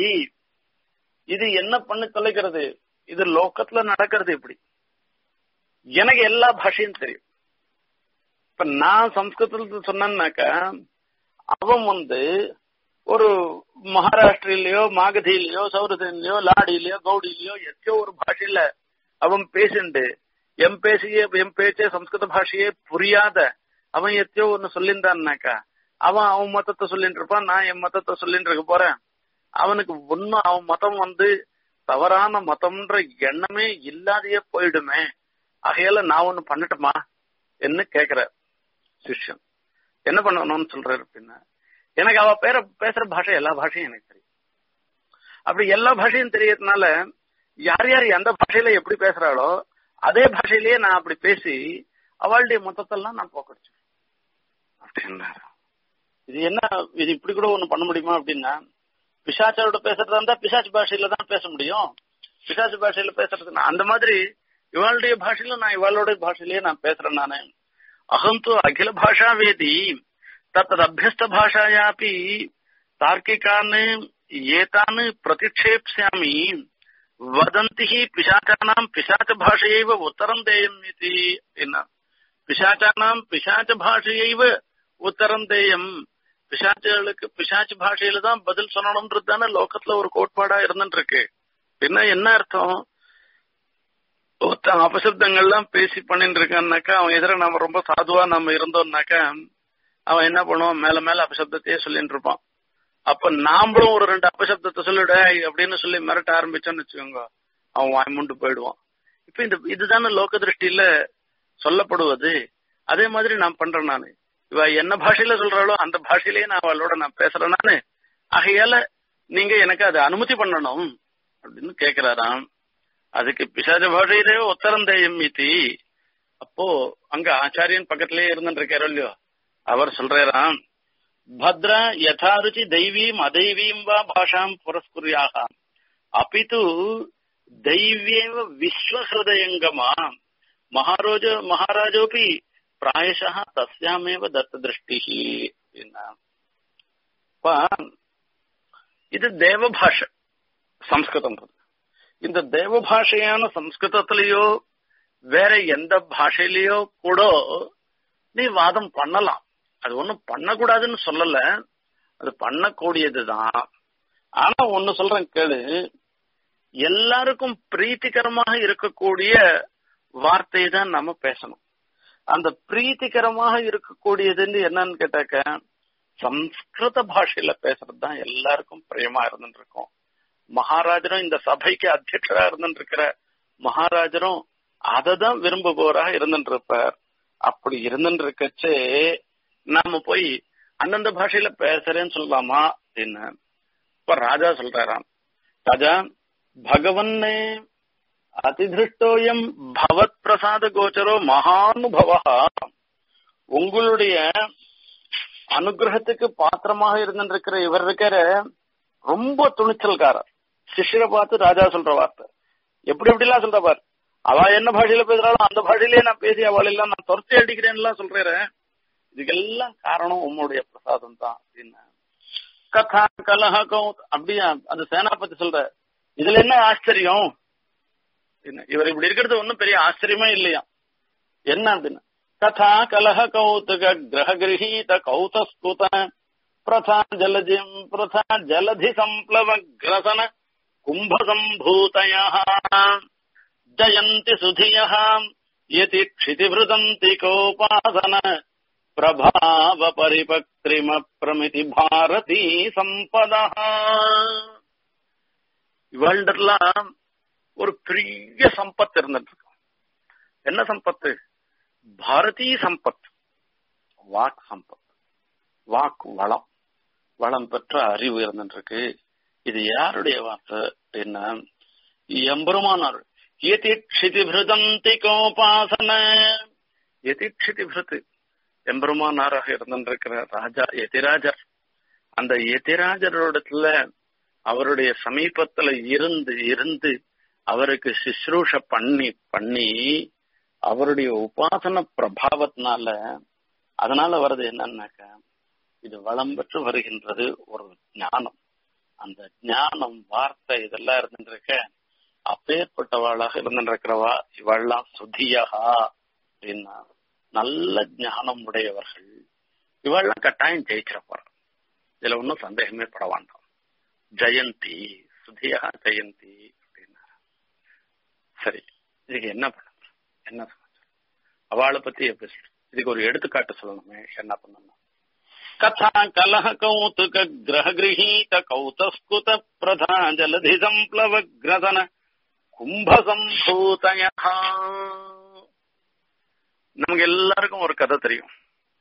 இது என்ன பண்ணி தொலைக்கிறது இது லோக்கத்துல நடக்கிறது இப்படி எனக்கு எல்லா பாஷையும் தெரியும் இப்ப நான் சம்ஸ்கிருதத்துல சொன்னேன்னாக்க அவன் வந்து ஒரு மகாராஷ்டிரிலயோ மாகதியிலயோ சௌரசேனிலயோ லாடியிலயோ கௌடியிலயோ எத்தோ ஒரு பாஷையில அவன் பேசிண்டு எம் பேசியே எம் பேச்சே சம்ஸ்கிருத பாஷையே புரியாத அவன் எத்தையோ ஒன்னு சொல்லியிருந்தான்னாக்கா அவன் அவன் மதத்தை சொல்லிட்டு இருப்பான் நான் என் மதத்தை சொல்லிட்டு இருக்க போறேன் அவனுக்கு ஒன்னும் அவன் மதம் வந்து தவறான மதம்ன்ற எண்ணமே இல்லாதையே போயிடுமே ஆகையால நான் ஒண்ணு பண்ணட்டுமா என்ன கேக்குற சிஷ்யன் என்ன பண்ணணும்னு சொல்றாரு அப்படின்னா எனக்கு அவ பேர பேசுற பாஷை எல்லா பாஷையும் எனக்கு தெரியும் அப்படி எல்லா பாஷையும் தெரியறதுனால யார் யார் எந்த பாஷையில எப்படி பேசுறாளோ அதே பாஷையிலேயே நான் அப்படி பேசி அவளுடைய மொத்தத்தெல்லாம் நான் போக்கடிச்சு அப்படின்னாரு இது என்ன இது இப்படி கூட ஒண்ணு பண்ண முடியுமா அப்படின்னா பிசாச்சோட பேசுறதா இருந்தா பிசாச்சு பாஷையில தான் பேச முடியும் பிசாச்சு பாஷையில பேசுறது அந்த மாதிரி இவளுடைய பாஷையில நான் இவளுடைய பாஷையிலேயே நான் பேசுறேன் நானு அகந்து அகில பாஷா வேதி தத்தது அபியஸ்த பாஷாயாப்பி தார்க்கிகான் ஏதான் பிரதிக்ஷேப்ஸ்யாமி வதந்தி பிசாச்சானாம் பிசாச்ச பாஷையைவ உத்தரம் தேயம் இது என்ன பிசாச்சானாம் பிசாச்ச பாஷையைவ உத்தரம் தேயம் பிசாச்சுகளுக்கு பிசாச்சு பாஷையில தான் பதில் சொல்லணும்ன்றது தானே லோகத்துல ஒரு கோட்பாடா இருந்துட்டு இருக்கு என்ன என்ன அர்த்தம் ஒருத்தன் அபசப்தங்கள்லாம் பேசி பண்ணிட்டு இருக்கான்னாக்கா அவன் எதிர நம்ம ரொம்ப சாதுவா நம்ம இருந்தோம்னாக்கா அவன் என்ன பண்ணுவான் மேல மேல அபசப்தத்தையே சொல்லிட்டு இருப்பான் அப்ப நாமளும் ஒரு ரெண்டு அபசப்தத்தை சொல்லிட அப்படின்னு சொல்லி மிரட்ட ஆரம்பிச்சோன்னு வச்சுக்கோங்க அவன் வாய்முண்டு போயிடுவான் இப்ப இந்த இதுதானே லோக திருஷ்டியில சொல்லப்படுவது அதே மாதிரி நான் பண்றேன் நானு இவ என்ன பாஷையில சொல்றாளோ அந்த பாஷையிலேயே நான் அவளோட நான் பேசுறேன் நானு ஆகையால நீங்க எனக்கு அதை அனுமதி பண்ணணும் அப்படின்னு கேக்குறாராம் அதுக்கு பிசாஜ பாஷையிலே உத்தரம் தேயம் மீத்தி அப்போ அங்க ஆச்சாரியன் பக்கத்திலேயே இருந்துட்டு இருக்காரோ இல்லையோ அவர் சொல்றாராம் பத்ர யதாருச்சி தெய்வீம் அதைவீம் வா பாஷாம் புரஸ்குரியாக அப்பித்து दैव्येव विश्वहृदयङ्गमा மகாரோஜ மகாராஜோபி பிராயசா தஸ்யாமேவ தத்த திருஷ்டி இது தேவ பாஷை சம்ஸ்கிருதம் இந்த தேவ பாஷையான சம்ஸ்கிருதத்திலேயோ வேற எந்த பாஷையிலயோ கூட நீ வாதம் பண்ணலாம் அது ஒண்ணும் பண்ணக்கூடாதுன்னு சொல்லல அது பண்ணக்கூடியதுதான் ஆனா ஒண்ணு சொல்றேன் கேளு எல்லாருக்கும் பிரீத்திகரமாக இருக்கக்கூடிய வார்த்தையை தான் நம்ம பேசணும் அந்த பிரீத்திகரமாக இருக்கக்கூடியதுன்னு என்னன்னு கேட்டாக்க சம்ஸ்கிருத பாஷையில பேசுறது தான் எல்லாருக்கும் பிரியமா இருந்துட்டு இருக்கும் மகாராஜரும் இந்த சபைக்கு அத்தியட்சரா இருந்துட்டு இருக்கிற மகாராஜரும் அதை தான் விரும்புபவராக இருந்துட்டு இருப்பார் அப்படி இருந்துட்டு இருக்கச்சே நாம போய் அந்தந்த பாஷையில பேசுறேன்னு சொல்லலாமா அப்படின்னு இப்ப ராஜா சொல்றாராம் ராஜா பகவன்னே அதிதிருஷ்டோயம் பவத் பிரசாத கோச்சரோ மகானுபவ உங்களுடைய அனுகிரகத்துக்கு பாத்திரமாக இருந்திருக்கிற இவர் இருக்கிற ரொம்ப துணிச்சல்காரர் சிஷ்யரை பார்த்து ராஜா சொல்ற வார்த்தை எப்படி எப்படி எல்லாம் சொல்ற பார் அவ என்ன பாஷையில பேசுறாலும் அந்த பாஷையிலேயே நான் பேசி அவள் எல்லாம் நான் துரத்தி அடிக்கிறேன்னு சொல்றேன் இதுக்கெல்லாம் காரணம் உம்முடைய பிரசாதம் தான் அப்படின்னு கதா கலஹ அப்படியா அந்த சேனாபதி சொல்ற இதுல என்ன ஆச்சரியம் இவர் இப்படி இருக்கிறது ஒன்னும் பெரிய ஆச்சரியமே இல்லையா என்ன அப்படின்னு கதா கலஹ கௌதுக கிரக கிரகீத கௌதஸ்குத प्रथा जलधिम् प्रथा जलधि सम्प्लवग्रसन कुम्भसम्भूतयः जयन्ति सुधियः यति क्षितिभृदन्ति कोपासन பிரபாவபரிபக்திரிமப்ரமிதி பாரதி சம்பதா இவள்டெல்லாம் ஒரு பெரிய சம்பத்து இருந்துட்டு இருக்கும் என்ன சம்பத்து பாரதி சம்பத் வாக் சம்பத் வாக் வளம் வளம் பெற்ற அறிவு இருந்துருக்கு இது யாருடைய வார்த்தை அப்படின்னா எம்பெருமானார் யதிக்ஷிதிபிருதந்தி கோபாசன யதிக்ஷிதிபிருத்து எம்பெருமானாராக இருந்திருக்கிற ராஜா எதிராஜர் அந்த எதிராஜரோடத்துல அவருடைய சமீபத்துல இருந்து இருந்து அவருக்கு சுশ্ரூஷ பண்ணி பண்ணி அவருடைய உபாசன பிரபாவத்தினால அதனால வர்றது என்னன்னாக்க இது வளம் பெற்று வருகின்றது ஒரு ஞானம் அந்த ஞானம் வார்த்தை இதெல்லாம் இருந்துருக்க அப்பேற்பட்டவாளாக இருந்திருக்கிறவா இவள்லாம் சுதியகா அப்படின்னா நல்ல ஞானம் உடையவர்கள் இவள்லாம் கட்டாயம் ஜெயிக்கிற போறான் இதுல ஒன்றும் சந்தேகமே பட வேண்டாம் ஜெயந்தி சுதியா ஜெயந்தி அப்படின்னா சரி இதுக்கு என்ன பண்ண என்ன சமாச்சாரம் அவளை பத்தி எப்படி சொல்ற இதுக்கு ஒரு எடுத்துக்காட்டு சொல்லணுமே என்ன பண்ணணும் கதா கலஹ கௌதுக கிரக கிரகீத கௌதஸ்குத பிரதா ஜலதி சம்ப்ளவ கிரதன கும்பசம்பூதய நமக்கு எல்லாருக்கும் ஒரு கதை தெரியும்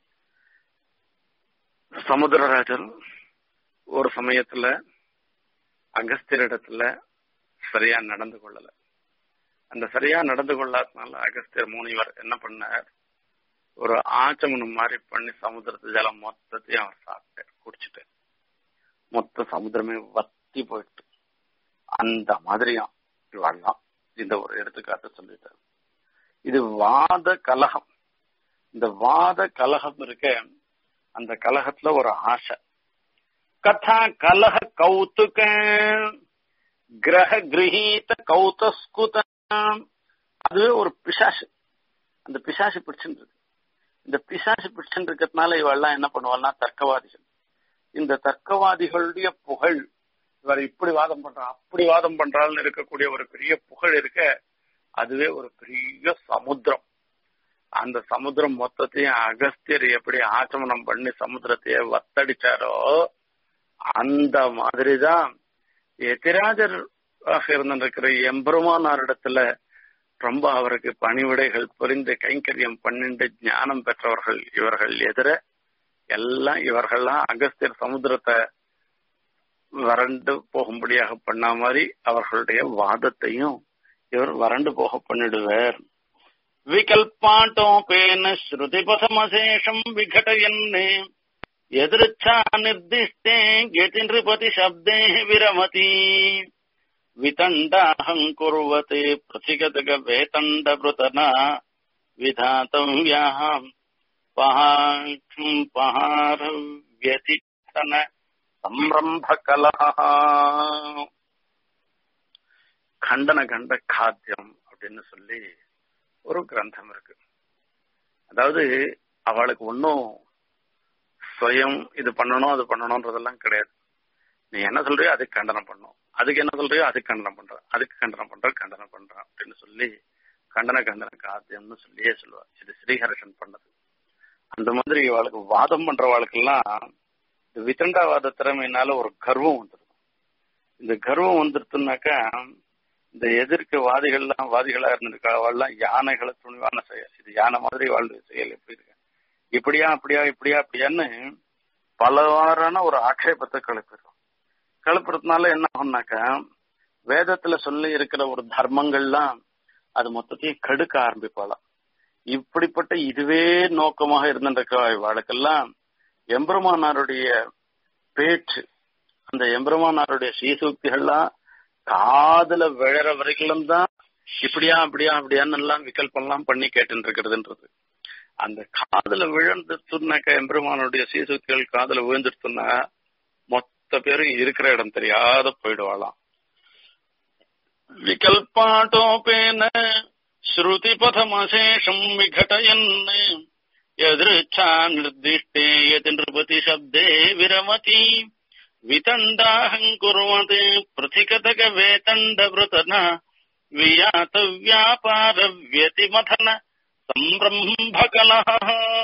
சமுத்திரராஜன் ஒரு சமயத்துல அகஸ்தியரிடத்துல சரியா நடந்து கொள்ளல அந்த சரியா நடந்து கொள்ளாதனால அகஸ்தியர் முனிவர் என்ன பண்ணார் ஒரு ஆச்சமனம் மாதிரி பண்ணி சமுத்திரத்து ஜலம் மொத்தத்தையும் அவர் சாப்பிட்டார் குடிச்சிட்டு மொத்த சமுத்திரமே வத்தி போயிட்டு அந்த மாதிரியும் இவாள்லாம் இந்த ஒரு எடுத்துக்காட்டு சொல்லிட்டார் இது வாத கலகம் இந்த வாத கலகம் இருக்க அந்த கலகத்துல ஒரு ஆசை கதா கலக கௌத்துக கிரக கிரகீத கௌதஸ்குத அதுவே ஒரு பிசாசு அந்த பிசாசு பிடிச்சுருக்கு இந்த பிசாசு பிடிச்சுட்டு இருக்கிறதுனால இவெல்லாம் என்ன பண்ணுவாள்னா தர்க்கவாதிகள் இந்த தர்க்கவாதிகளுடைய புகழ் இவர் இப்படி வாதம் பண்றா அப்படி வாதம் பண்றாள்னு இருக்கக்கூடிய ஒரு பெரிய புகழ் இருக்க அதுவே ஒரு பெரிய சமுத்திரம் அந்த சமுத்திரம் மொத்தத்தையும் அகஸ்தியர் எப்படி ஆச்சமனம் பண்ணி சமுத்திரத்தையே வத்தடிச்சாரோ அந்த மாதிரிதான் எதிராஜர் இருந்திருக்கிற எம்பெருமானாரிடத்துல ரொம்ப அவருக்கு பணிவிடைகள் புரிந்து கைங்கரியம் பன்னிண்டு ஞானம் பெற்றவர்கள் இவர்கள் எதிர எல்லாம் இவர்கள்லாம் அகஸ்தியர் சமுத்திரத்தை வறண்டு போகும்படியாக பண்ண மாதிரி அவர்களுடைய வாதத்தையும் இவர் வறண்டு போக பண்ணிடுவார் விகல்பாட்டோபேன ஸ்ருதிபதமசேஷம் விகடயன்னே எதிர்ச்சா நிர்திஷ்டே கெதி நிருபதி சப்தே விரமதி விதண்டாஹம் குர்வதே பிரதிகதக வேதண்டபிருதனா விதாத்தவ்யாம் பஹாம் பஹார व्यतिष्ठन சம்ரம்பகலா கண்டன கண்ட காத்தியம் அப்படின்னு சொல்லி ஒரு கிரந்தம் இருக்கு அதாவது அவளுக்கு ஒன்னும் சுயம் இது பண்ணணும் அது பண்ணணும்ன்றதெல்லாம் கிடையாது நீ என்ன சொல்றியோ அதுக்கு கண்டனம் பண்ணும் அதுக்கு என்ன சொல்றியோ அதுக்கு கண்டனம் பண்ற அதுக்கு கண்டனம் பண்ற கண்டனம் பண்ற அப்படின்னு சொல்லி கண்டன கண்டன காத்தியம்னு சொல்லியே சொல்லுவா இது ஸ்ரீஹர்ஷன் பண்ணது அந்த மாதிரி அவளுக்கு வாதம் பண்றவாளுக்கெல்லாம் இந்த விதண்டாவாத திறமையினால ஒரு கர்வம் வந்துடும் இந்த கர்வம் வந்துருச்சுனாக்கா இந்த எதிர்க்க வாதிகள்லாம் வாதிகளா இருந்திருக்கா அவள்லாம் யானைகளை துணிவான செயல் இது யானை மாதிரி வாழ்ந்த செயல் எப்படி இருக்கு இப்படியா அப்படியா இப்படியா அப்படியான்னு பலவாறான ஒரு ஆட்சேபத்தை கிளப்பிடும் கிளப்புறதுனால என்ன ஆகும்னாக்கா வேதத்துல சொல்லி இருக்கிற ஒரு தர்மங்கள்லாம் அது மொத்தத்தையும் கெடுக்க ஆரம்பிப்பாளாம் இப்படிப்பட்ட இதுவே நோக்கமாக இருந்திருக்க வாழ்க்கெல்லாம் எம்பெருமானாருடைய பேச்சு அந்த எம்பெருமானாருடைய ஸ்ரீசூக்திகள்லாம் காதுல விழற வரைக்கும் தான் இப்படியா அப்படியா அப்படியான்னு எல்லாம் விகல்பம்லாம் பண்ணி கேட்டு இருக்கிறதுன்றது அந்த காதுல விழுந்துட்டுனாக்க எம்பெருமானுடைய சீசுக்திகள் காதுல விழுந்துட்டுனா மொத்த பேரும் இருக்கிற இடம் தெரியாத போயிடுவாளாம் விகல்பாட்டோபேன ஸ்ருதி பதமசேஷம் விகடயன் यदृच्छा निर्दिष्टे यति नृपति शब्दे विरमति वितण्डाहम् कुर्वते पृथिकतकवेतण्डवृतन वियातव्यापारव्यतिमथन சம்பிரம்பகலஹ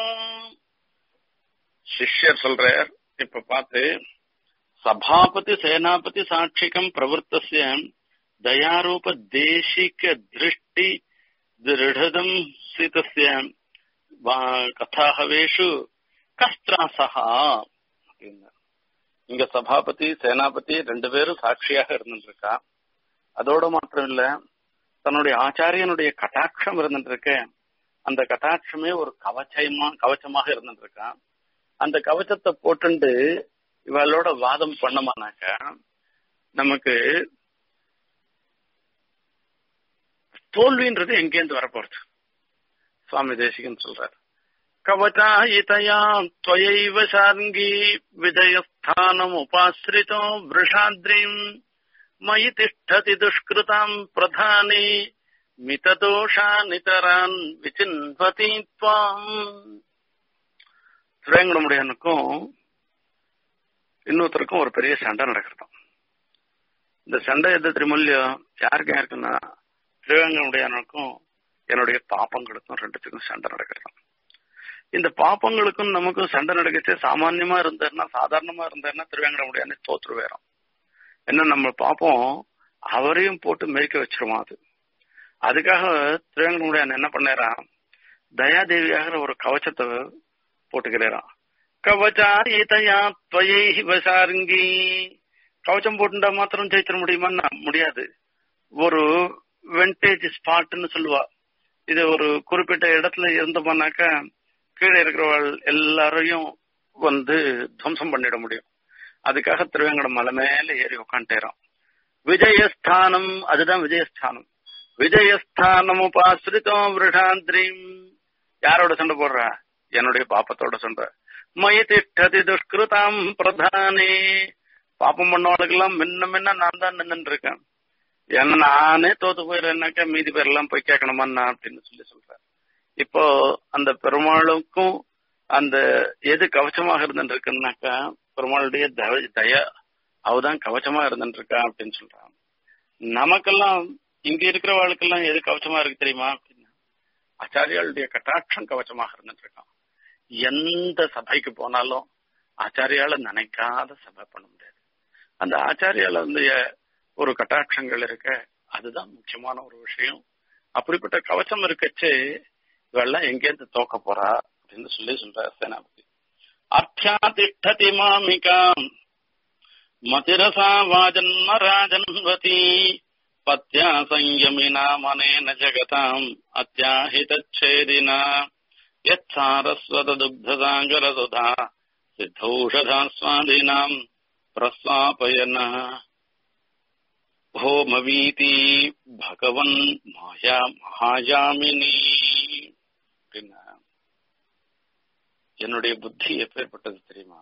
சிஷ்யர் சொல்றார் இப்ப பார்த்து சபாபதி சேனாபதி சாட்சிகம் பிரவருத்தசிய தயாரூப தேசிக திருஷ்டி திருடதம் சிதஸ்ய கதாகவேஷு கஸ்திராசகா அப்படின்னா இங்க சபாபதி சேனாபதி ரெண்டு பேரும் சாட்சியாக இருந்துருக்கா அதோட மாத்திரம் இல்ல தன்னுடைய ஆச்சாரியனுடைய கட்டாட்சம் இருந்துருக்க அந்த கட்டாட்சமே ஒரு கவச்சமா கவச்சமாக இருந்துருக்கான் அந்த கவச்சத்தை போட்டுண்டு இவளோட வாதம் பண்ணமானாக்க நமக்கு தோல்வின்றது எங்கேருந்து வரப்போறது சுவாமி தேசிகன் சொல்றார் கவச்சாயிதயா त्वयैव शार्ङ्गी विजयस्थानम् उपाश्रितो वृषाद्रिम् मयि तिष्ठति दुष्कृताम् प्रधाने மிததோஷா நிதரான் விசின்வதி துவாம் திருவேங்கடமுடையனுக்கும் இன்னொருத்தருக்கும் ஒரு பெரிய சண்டை நடக்கிறதாம் இந்த சண்டை எது திருமல்லியோ யாருக்கு யாருக்குன்னா திருவேங்கடமுடையனுக்கும் என்னுடைய பாப்பங்களுக்கும் ரெண்டுத்துக்கும் சண்டை நடக்கிறதாம் இந்த பாப்பங்களுக்கும் நமக்கும் சண்டை நடக்கச்சு சாமான்யமா இருந்தாருன்னா சாதாரணமா இருந்தாருன்னா திருவேங்கடமுடையானே தோற்றுவேறோம் என்ன நம்ம பாப்போம் அவரையும் போட்டு மேய்க்க வச்சிருவோம் அது அதுக்காக திருவேங்கடமுடியான் என்ன பண்ணாராம் தயாதேவியாகிற ஒரு கவச்சத்தை போட்டுக்கிறாராம் கவச்சா ஈதையா துவயை வசாருங்கி கவச்சம் போட்டுட்டா மாத்திரம் ஜெயிச்சிட முடியுமான்னா முடியாது ஒரு வெண்டேஜ் ஸ்பாட்னு சொல்லுவா இது ஒரு குறிப்பிட்ட இடத்துல இருந்தோம்னாக்கா கீழே இருக்கிறவள் எல்லாரையும் வந்து துவம்சம் பண்ணிட முடியும் அதுக்காக திருவேங்கடம் மலை மேல ஏறி உட்காந்துட்டேறான் விஜயஸ்தானம் அதுதான் விஜயஸ்தானம் விஜயஸ்தானம் உபாசிரித்தோம் விருஷாந்திரிம் யாரோட சண்டை போடுறா என்னுடைய பாப்பத்தோட சண்டை மய திஷ்டதி துஷ்கிருதாம் பிரதானே பாப்பம் பண்ணவளுக்கெல்லாம் முன்ன முன்ன நான் தான் நின்று இருக்கேன் ஏன்னா நானே தோத்து போயிடுறேன்னாக்கா மீதி பேரெல்லாம் போய் கேட்கணுமா அப்படின்னு சொல்லி சொல்றேன் இப்போ அந்த பெருமாளுக்கும் அந்த எது கவச்சமாக இருந்துட்டு இருக்குன்னாக்கா பெருமாளுடைய தய அவதான் கவச்சமா இருந்துட்டு இருக்கா அப்படின்னு சொல்றான் நமக்கெல்லாம் இங்க இருக்கிறவாளுக்கெல்லாம் எது கவச்சமா இருக்கு தெரியுமா அப்படின்னா ஆச்சாரியாளுடைய கட்டாட்சம் கவச்சமாக இருந்துட்டு இருக்கான் எந்த சபைக்கு போனாலும் ஆச்சாரியால நினைக்காத சபை பண்ண முடியாது அந்த ஆச்சாரியால வந்து ஒரு கட்டாட்சங்கள் இருக்க அதுதான் முக்கியமான ஒரு விஷயம் அப்படிப்பட்ட கவச்சம் இருக்கச்சு இவெல்லாம் எங்கேருந்து தோக்க போறா அப்படின்னு சொல்லி சொல்றார் சேனாபதி அர்த்தா திஷ்டதி மாமிகாம் மதிரசா வாஜன்ம ராஜன்வதி பத்யா சஞ்சமினா மனேன ஜகதாம் அத்தியாஹிதச்சேதினா யத்சாரஸ்வததுக்தசாகரசுதா சித்தௌஷதாஸ்வாதினாம் பிரஸ்வாபயன ஹோமவீதி பகவன் மாயா மகாயாமினி அப்படின்னா என்னுடைய புத்தி எப்பேற்பட்டது தெரியுமா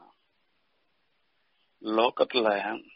லோகத்துல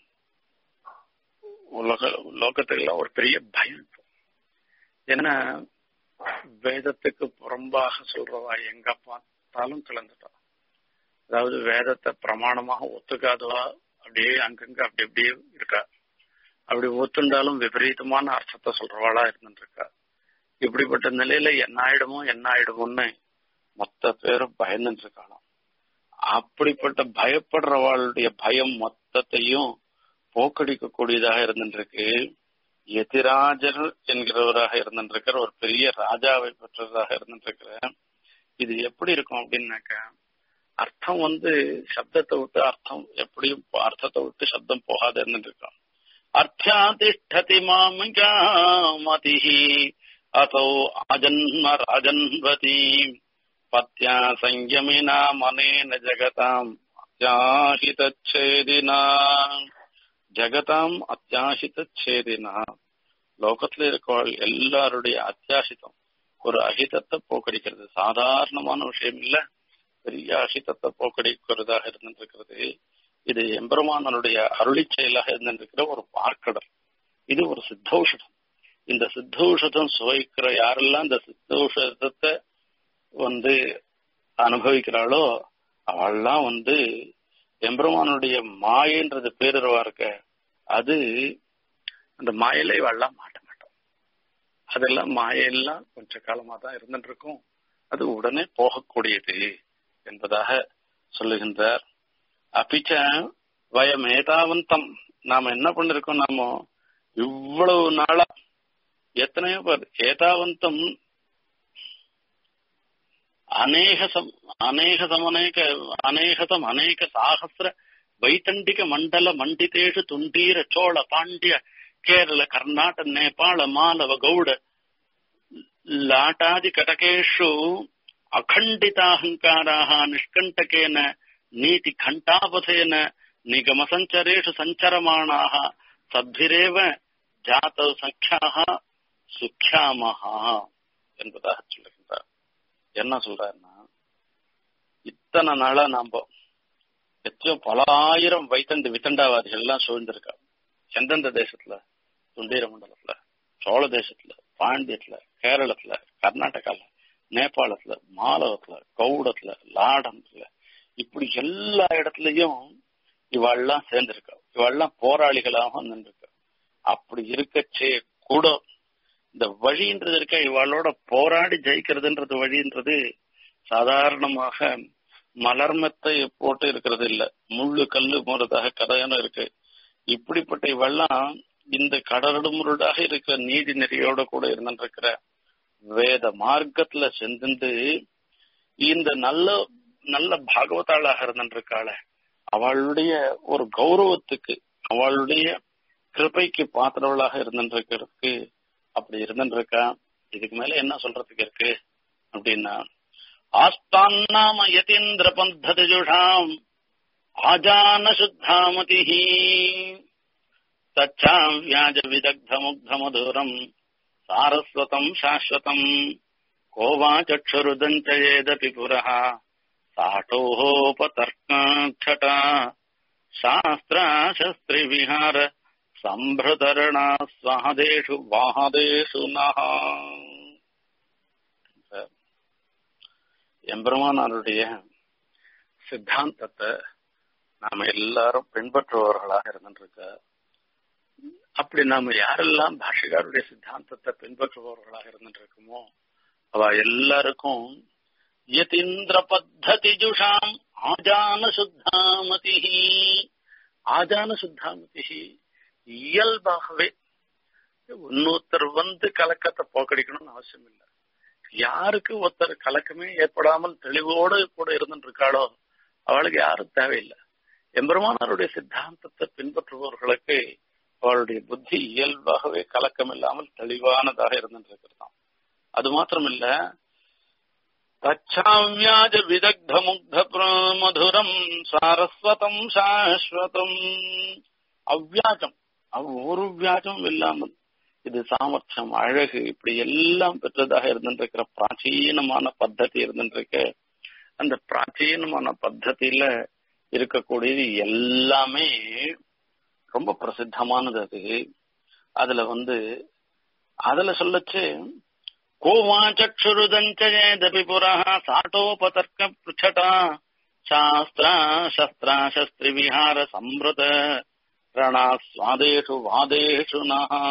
உலக லோகத்துல ஒரு பெரிய பயம் ஏன்னா வேதத்துக்கு புறம்பாக சொல்றவா எங்க பார்த்தாலும் கலந்துட்டா அதாவது வேதத்தை பிரமாணமாக ஒத்துக்காதவா அப்படியே அங்கங்க அப்படி அப்படியே இருக்கா அப்படி ஒத்துண்டாலும் விபரீதமான அர்த்தத்தை சொல்றவாளா இருந்துட்டு இருக்கா இப்படிப்பட்ட நிலையில என்ன ஆயிடுமோ என்ன ஆயிடுமோன்னு மொத்த பேரும் பயந்துட்டு இருக்காளாம் அப்படிப்பட்ட பயப்படுறவாளுடைய பயம் மொத்தத்தையும் போக்கடிக்க கூடியதாக இருந்துருக்கு எதிராஜர் என்கிறவராக இருந்துருக்கிற ஒரு பெரிய ராஜாவை பெற்றதாக இருந்துருக்கிற இது எப்படி இருக்கும் அப்படின்னாக்கா அர்த்தம் வந்து சப்தத்தை விட்டு அர்த்தம் எப்படியும் அர்த்தத்தை விட்டு சப்தம் போகாத இருந்துருக்கோம் அர்த்தாதிஷ்டதி மாமதி असौ आजन्म राजन्वती पत्या संयमिना मनेन जगताम् அத்தியாஹிதச்சேதினா ஜெகதாம் அத்தியாஹிதச்சேதினா லோகத்துல இருக்கவள் எல்லாருடைய அத்தியாசிதம் ஒரு அஹிதத்தை போக்கடிக்கிறது சாதாரணமான விஷயம் இல்ல பெரிய அஹிதத்தை போக்கடிக்கிறதாக இருந்திருக்கிறது இது எம்பெருமானனுடைய அருளி செயலாக இருந்திருக்கிற ஒரு பார்க்கடல் இது ஒரு சித்தௌஷதம் இந்த சித்தௌஷதம் சுவைக்கிற யாரெல்லாம் இந்த சித்தௌஷதத்தை வந்து அனுபவிக்கிறாளோ அவள்லாம் வந்து எம்பெருமானுடைய மாயன்றது பேருருவா இருக்க அது அந்த மாயில இவெல்லாம் மாட்ட மாட்டோம் அதெல்லாம் மாயெல்லாம் கொஞ்ச காலமா தான் இருந்துட்டு இருக்கும் அது உடனே போகக்கூடியது என்பதாக சொல்லுகின்றார் அப்பிச்ச வயம் ஏதாவந்தம் நாம என்ன பண்ணிருக்கோம் நாம இவ்வளவு நாளா எத்தனையோ பேர் ஏதாவந்தம் அநேகசம் அநேகதம் அநேக அநேகதம் அநேக சாகசிர வைத்தண்டிக மண்டல மண்டிதேஷு துண்டீர சோழ பாண்டிய கேரள கர்நாடக நேபாள மாலவ கௌட லாட்டாதி கடகேஷு அகண்டிதாஹங்காராः நிஷ்கண்டகேன நீதி கண்டாபதேன நிகம சஞ்சரேஷு சஞ்சரமாணாः சத்பிரேவ ஜாத சங்கியாக சுக்கியாமஹா என்பதாக சொல்லுகின்றார் என்ன சொல்றாருன்னா இத்தனை நாளா நாம எத்தனையோ பல ஆயிரம் வைத்தண்டு வித்தண்டாவாதிகள் எல்லாம் சூழ்ந்திருக்கா எந்தெந்த தேசத்துல துண்டீர மண்டலத்துல சோழ தேசத்துல பாண்டியத்துல கேரளத்துல கர்நாடகால நேபாளத்துல மாலவத்துல கவுடத்துல லாடம்ல இப்படி எல்லா இடத்துலயும் இவாள்லாம் சேர்ந்திருக்கா இவாள்லாம் போராளிகளாக நின்றுருக்கா அப்படி இருக்கச்சே கூட இந்த வழின்றது இருக்க இவாளோட போராடி ஜெயிக்கிறதுன்றது வழின்றது சாதாரணமாக மலர்மத்தை போட்டு இருக்கிறது இல்ல முள்ளு கல்லு போறதாக கதையான இருக்கு இப்படிப்பட்ட இவெல்லாம் இந்த கடலடு முருடாக இருக்கிற நீதி நெறியோட கூட இருந்துருக்கிற வேத மார்க்கத்துல சென்று இந்த நல்ல நல்ல பாகவதாளாக இருந்துருக்காள அவளுடைய ஒரு கௌரவத்துக்கு அவளுடைய கிருப்பைக்கு பாத்திரவளாக இருந்துருக்கிறதுக்கு அப்படி இருந்துருக்கா இதுக்கு மேல என்ன சொல்றதுக்கு இருக்கு அப்படின்னா ஆஸ்தான்னாம யதீந்திர பந்ததிஜுஷாம் ஆஜான சுத்தாமதி தச்சாம் வியாஜ விதக்த முக்த மதுரம் சாரஸ்வதம் சாஸ்வதம் கோவா சக்ஷுருதஞ்சயேதபி புரः சாட்டோபதர்க்காட்சட்டா சாஸ்திராசஸ்திரி விஹார சம்பிரதரணா சுவாதேஷு வாஹதேஷு நஹ எம்பெருமானாருடைய சித்தாந்தத்தை நாம எல்லாரும் பின்பற்றுபவர்களாக இருந்துருக்க அப்படி நாம யாரெல்லாம் பாஷகாருடைய சித்தாந்தத்தை பின்பற்றுபவர்களாக இருந்துட்டு இருக்கோமோ அவ எல்லாருக்கும் யதீந்திர பத்ததி ஜுஷாம் ஆஜான சுத்தாமதி ஆஜான சுத்தாமதி இயல்பாகவே இன்னொருத்தர் வந்து கலக்கத்தை போக்கடிக்கணும்னு அவசியம் இல்லை யாருக்கு ஒருத்தர் கலக்கமே ஏற்படாமல் தெளிவோடு கூட இருந்துட்டு இருக்காளோ அவளுக்கு யாரும் தேவையில்லை எம்பெருமானாருடைய சித்தாந்தத்தை பின்பற்றுபவர்களுக்கு அவளுடைய புத்தி இயல்பாகவே கலக்கம் இல்லாமல் தெளிவானதாக இருந்துட்டு இருக்கிறதாம் அது மாத்திரம் இல்ல தச்சாவியாஜ விதக்த முக்த மதுரம் சாரஸ்வதம் சாஸ்வதம் அவ்வியாஜம் ஒரு வியாஜம் இல்லாமல் இது சாமர்த்தியம் அழகு இப்படி எல்லாம் பெற்றதாக இருந்துருக்கிற பிராச்சீனமான பத்ததி இருந்துருக்கு அந்த பிராச்சீனமான பத்ததியில இருக்கக்கூடியது எல்லாமே ரொம்ப பிரசித்தமானது அது அதுல வந்து அதுல சொல்லச்சு கோவா சக்ஷுருதஞ்சேதபி புரா சாட்டோபதர்க்க பிருச்சடா சாஸ்திரா சஸ்திரா சஸ்திரி விஹார சம்பிரத பிரணா சுவாதேஷு வாதேஷு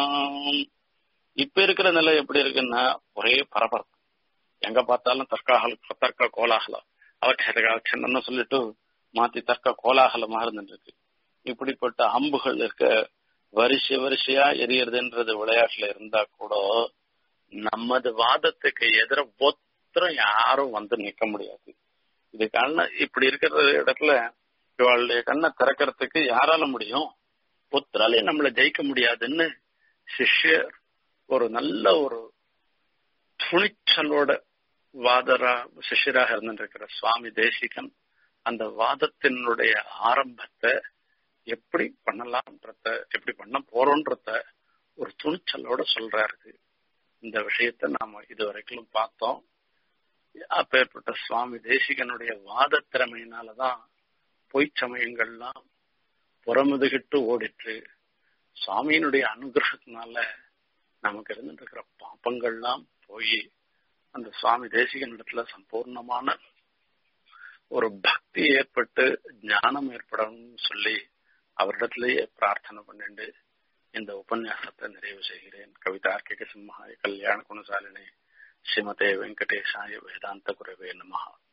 இப்ப இருக்கிற நிலை எப்படி இருக்குன்னா ஒரே பரபரப்பு எங்க பார்த்தாலும் தர்க்காகல தர்க்க கோலாகலம் அவட்சன்னு சொல்லிட்டு மாத்தி தர்க்க கோலாகலமாக இருந்துருக்கு இப்படிப்பட்ட அம்புகள் இருக்க வரிசை வரிசையா எரியறதுன்றது விளையாட்டுல இருந்தா கூட நமது வாதத்துக்கு எதிர ஒத்தரம் யாரும் வந்து நிக்க முடியாது இது கண்ண இப்படி இருக்கிற இடத்துல இவளுடைய கண்ணை திறக்கிறதுக்கு யாரால முடியும் புத்திராலே நம்மளை ஜெயிக்க முடியாதுன்னு சிஷ்யர் ஒரு நல்ல ஒரு துணிச்சலோட வாதரா சிஷ்யராக இருந்திருக்கிற சுவாமி தேசிகன் அந்த வாதத்தினுடைய ஆரம்பத்தை எப்படி பண்ணலாம்ன்றத எப்படி பண்ண போறோன்றத ஒரு துணிச்சலோட சொல்றாரு இந்த விஷயத்த நாம இதுவரைக்கும் பார்த்தோம் அப்பேற்பட்ட சுவாமி தேசிகனுடைய வாத திறமையினாலதான் பொய் சமயங்கள்லாம் புறமுதுகிட்டு ஓடிட்டு சுவாமியினுடைய அனுகிரகத்தினால நமக்கு இருந்துட்டு இருக்கிற பாப்பங்கள்லாம் போய் அந்த சுவாமி தேசிகன் இடத்துல சம்பூர்ணமான ஒரு பக்தி ஏற்பட்டு ஞானம் ஏற்படணும்னு சொல்லி அவரிடத்திலேயே பிரார்த்தனை பண்ணிண்டு இந்த உபன்யாசத்தை நிறைவு செய்கிறேன் கவிதார்க்கிக சிம்ஹாய கல்யாண குணசாலினே ஸ்ரீமதே வெங்கடேஷாய வேதாந்த குரவே நமஹா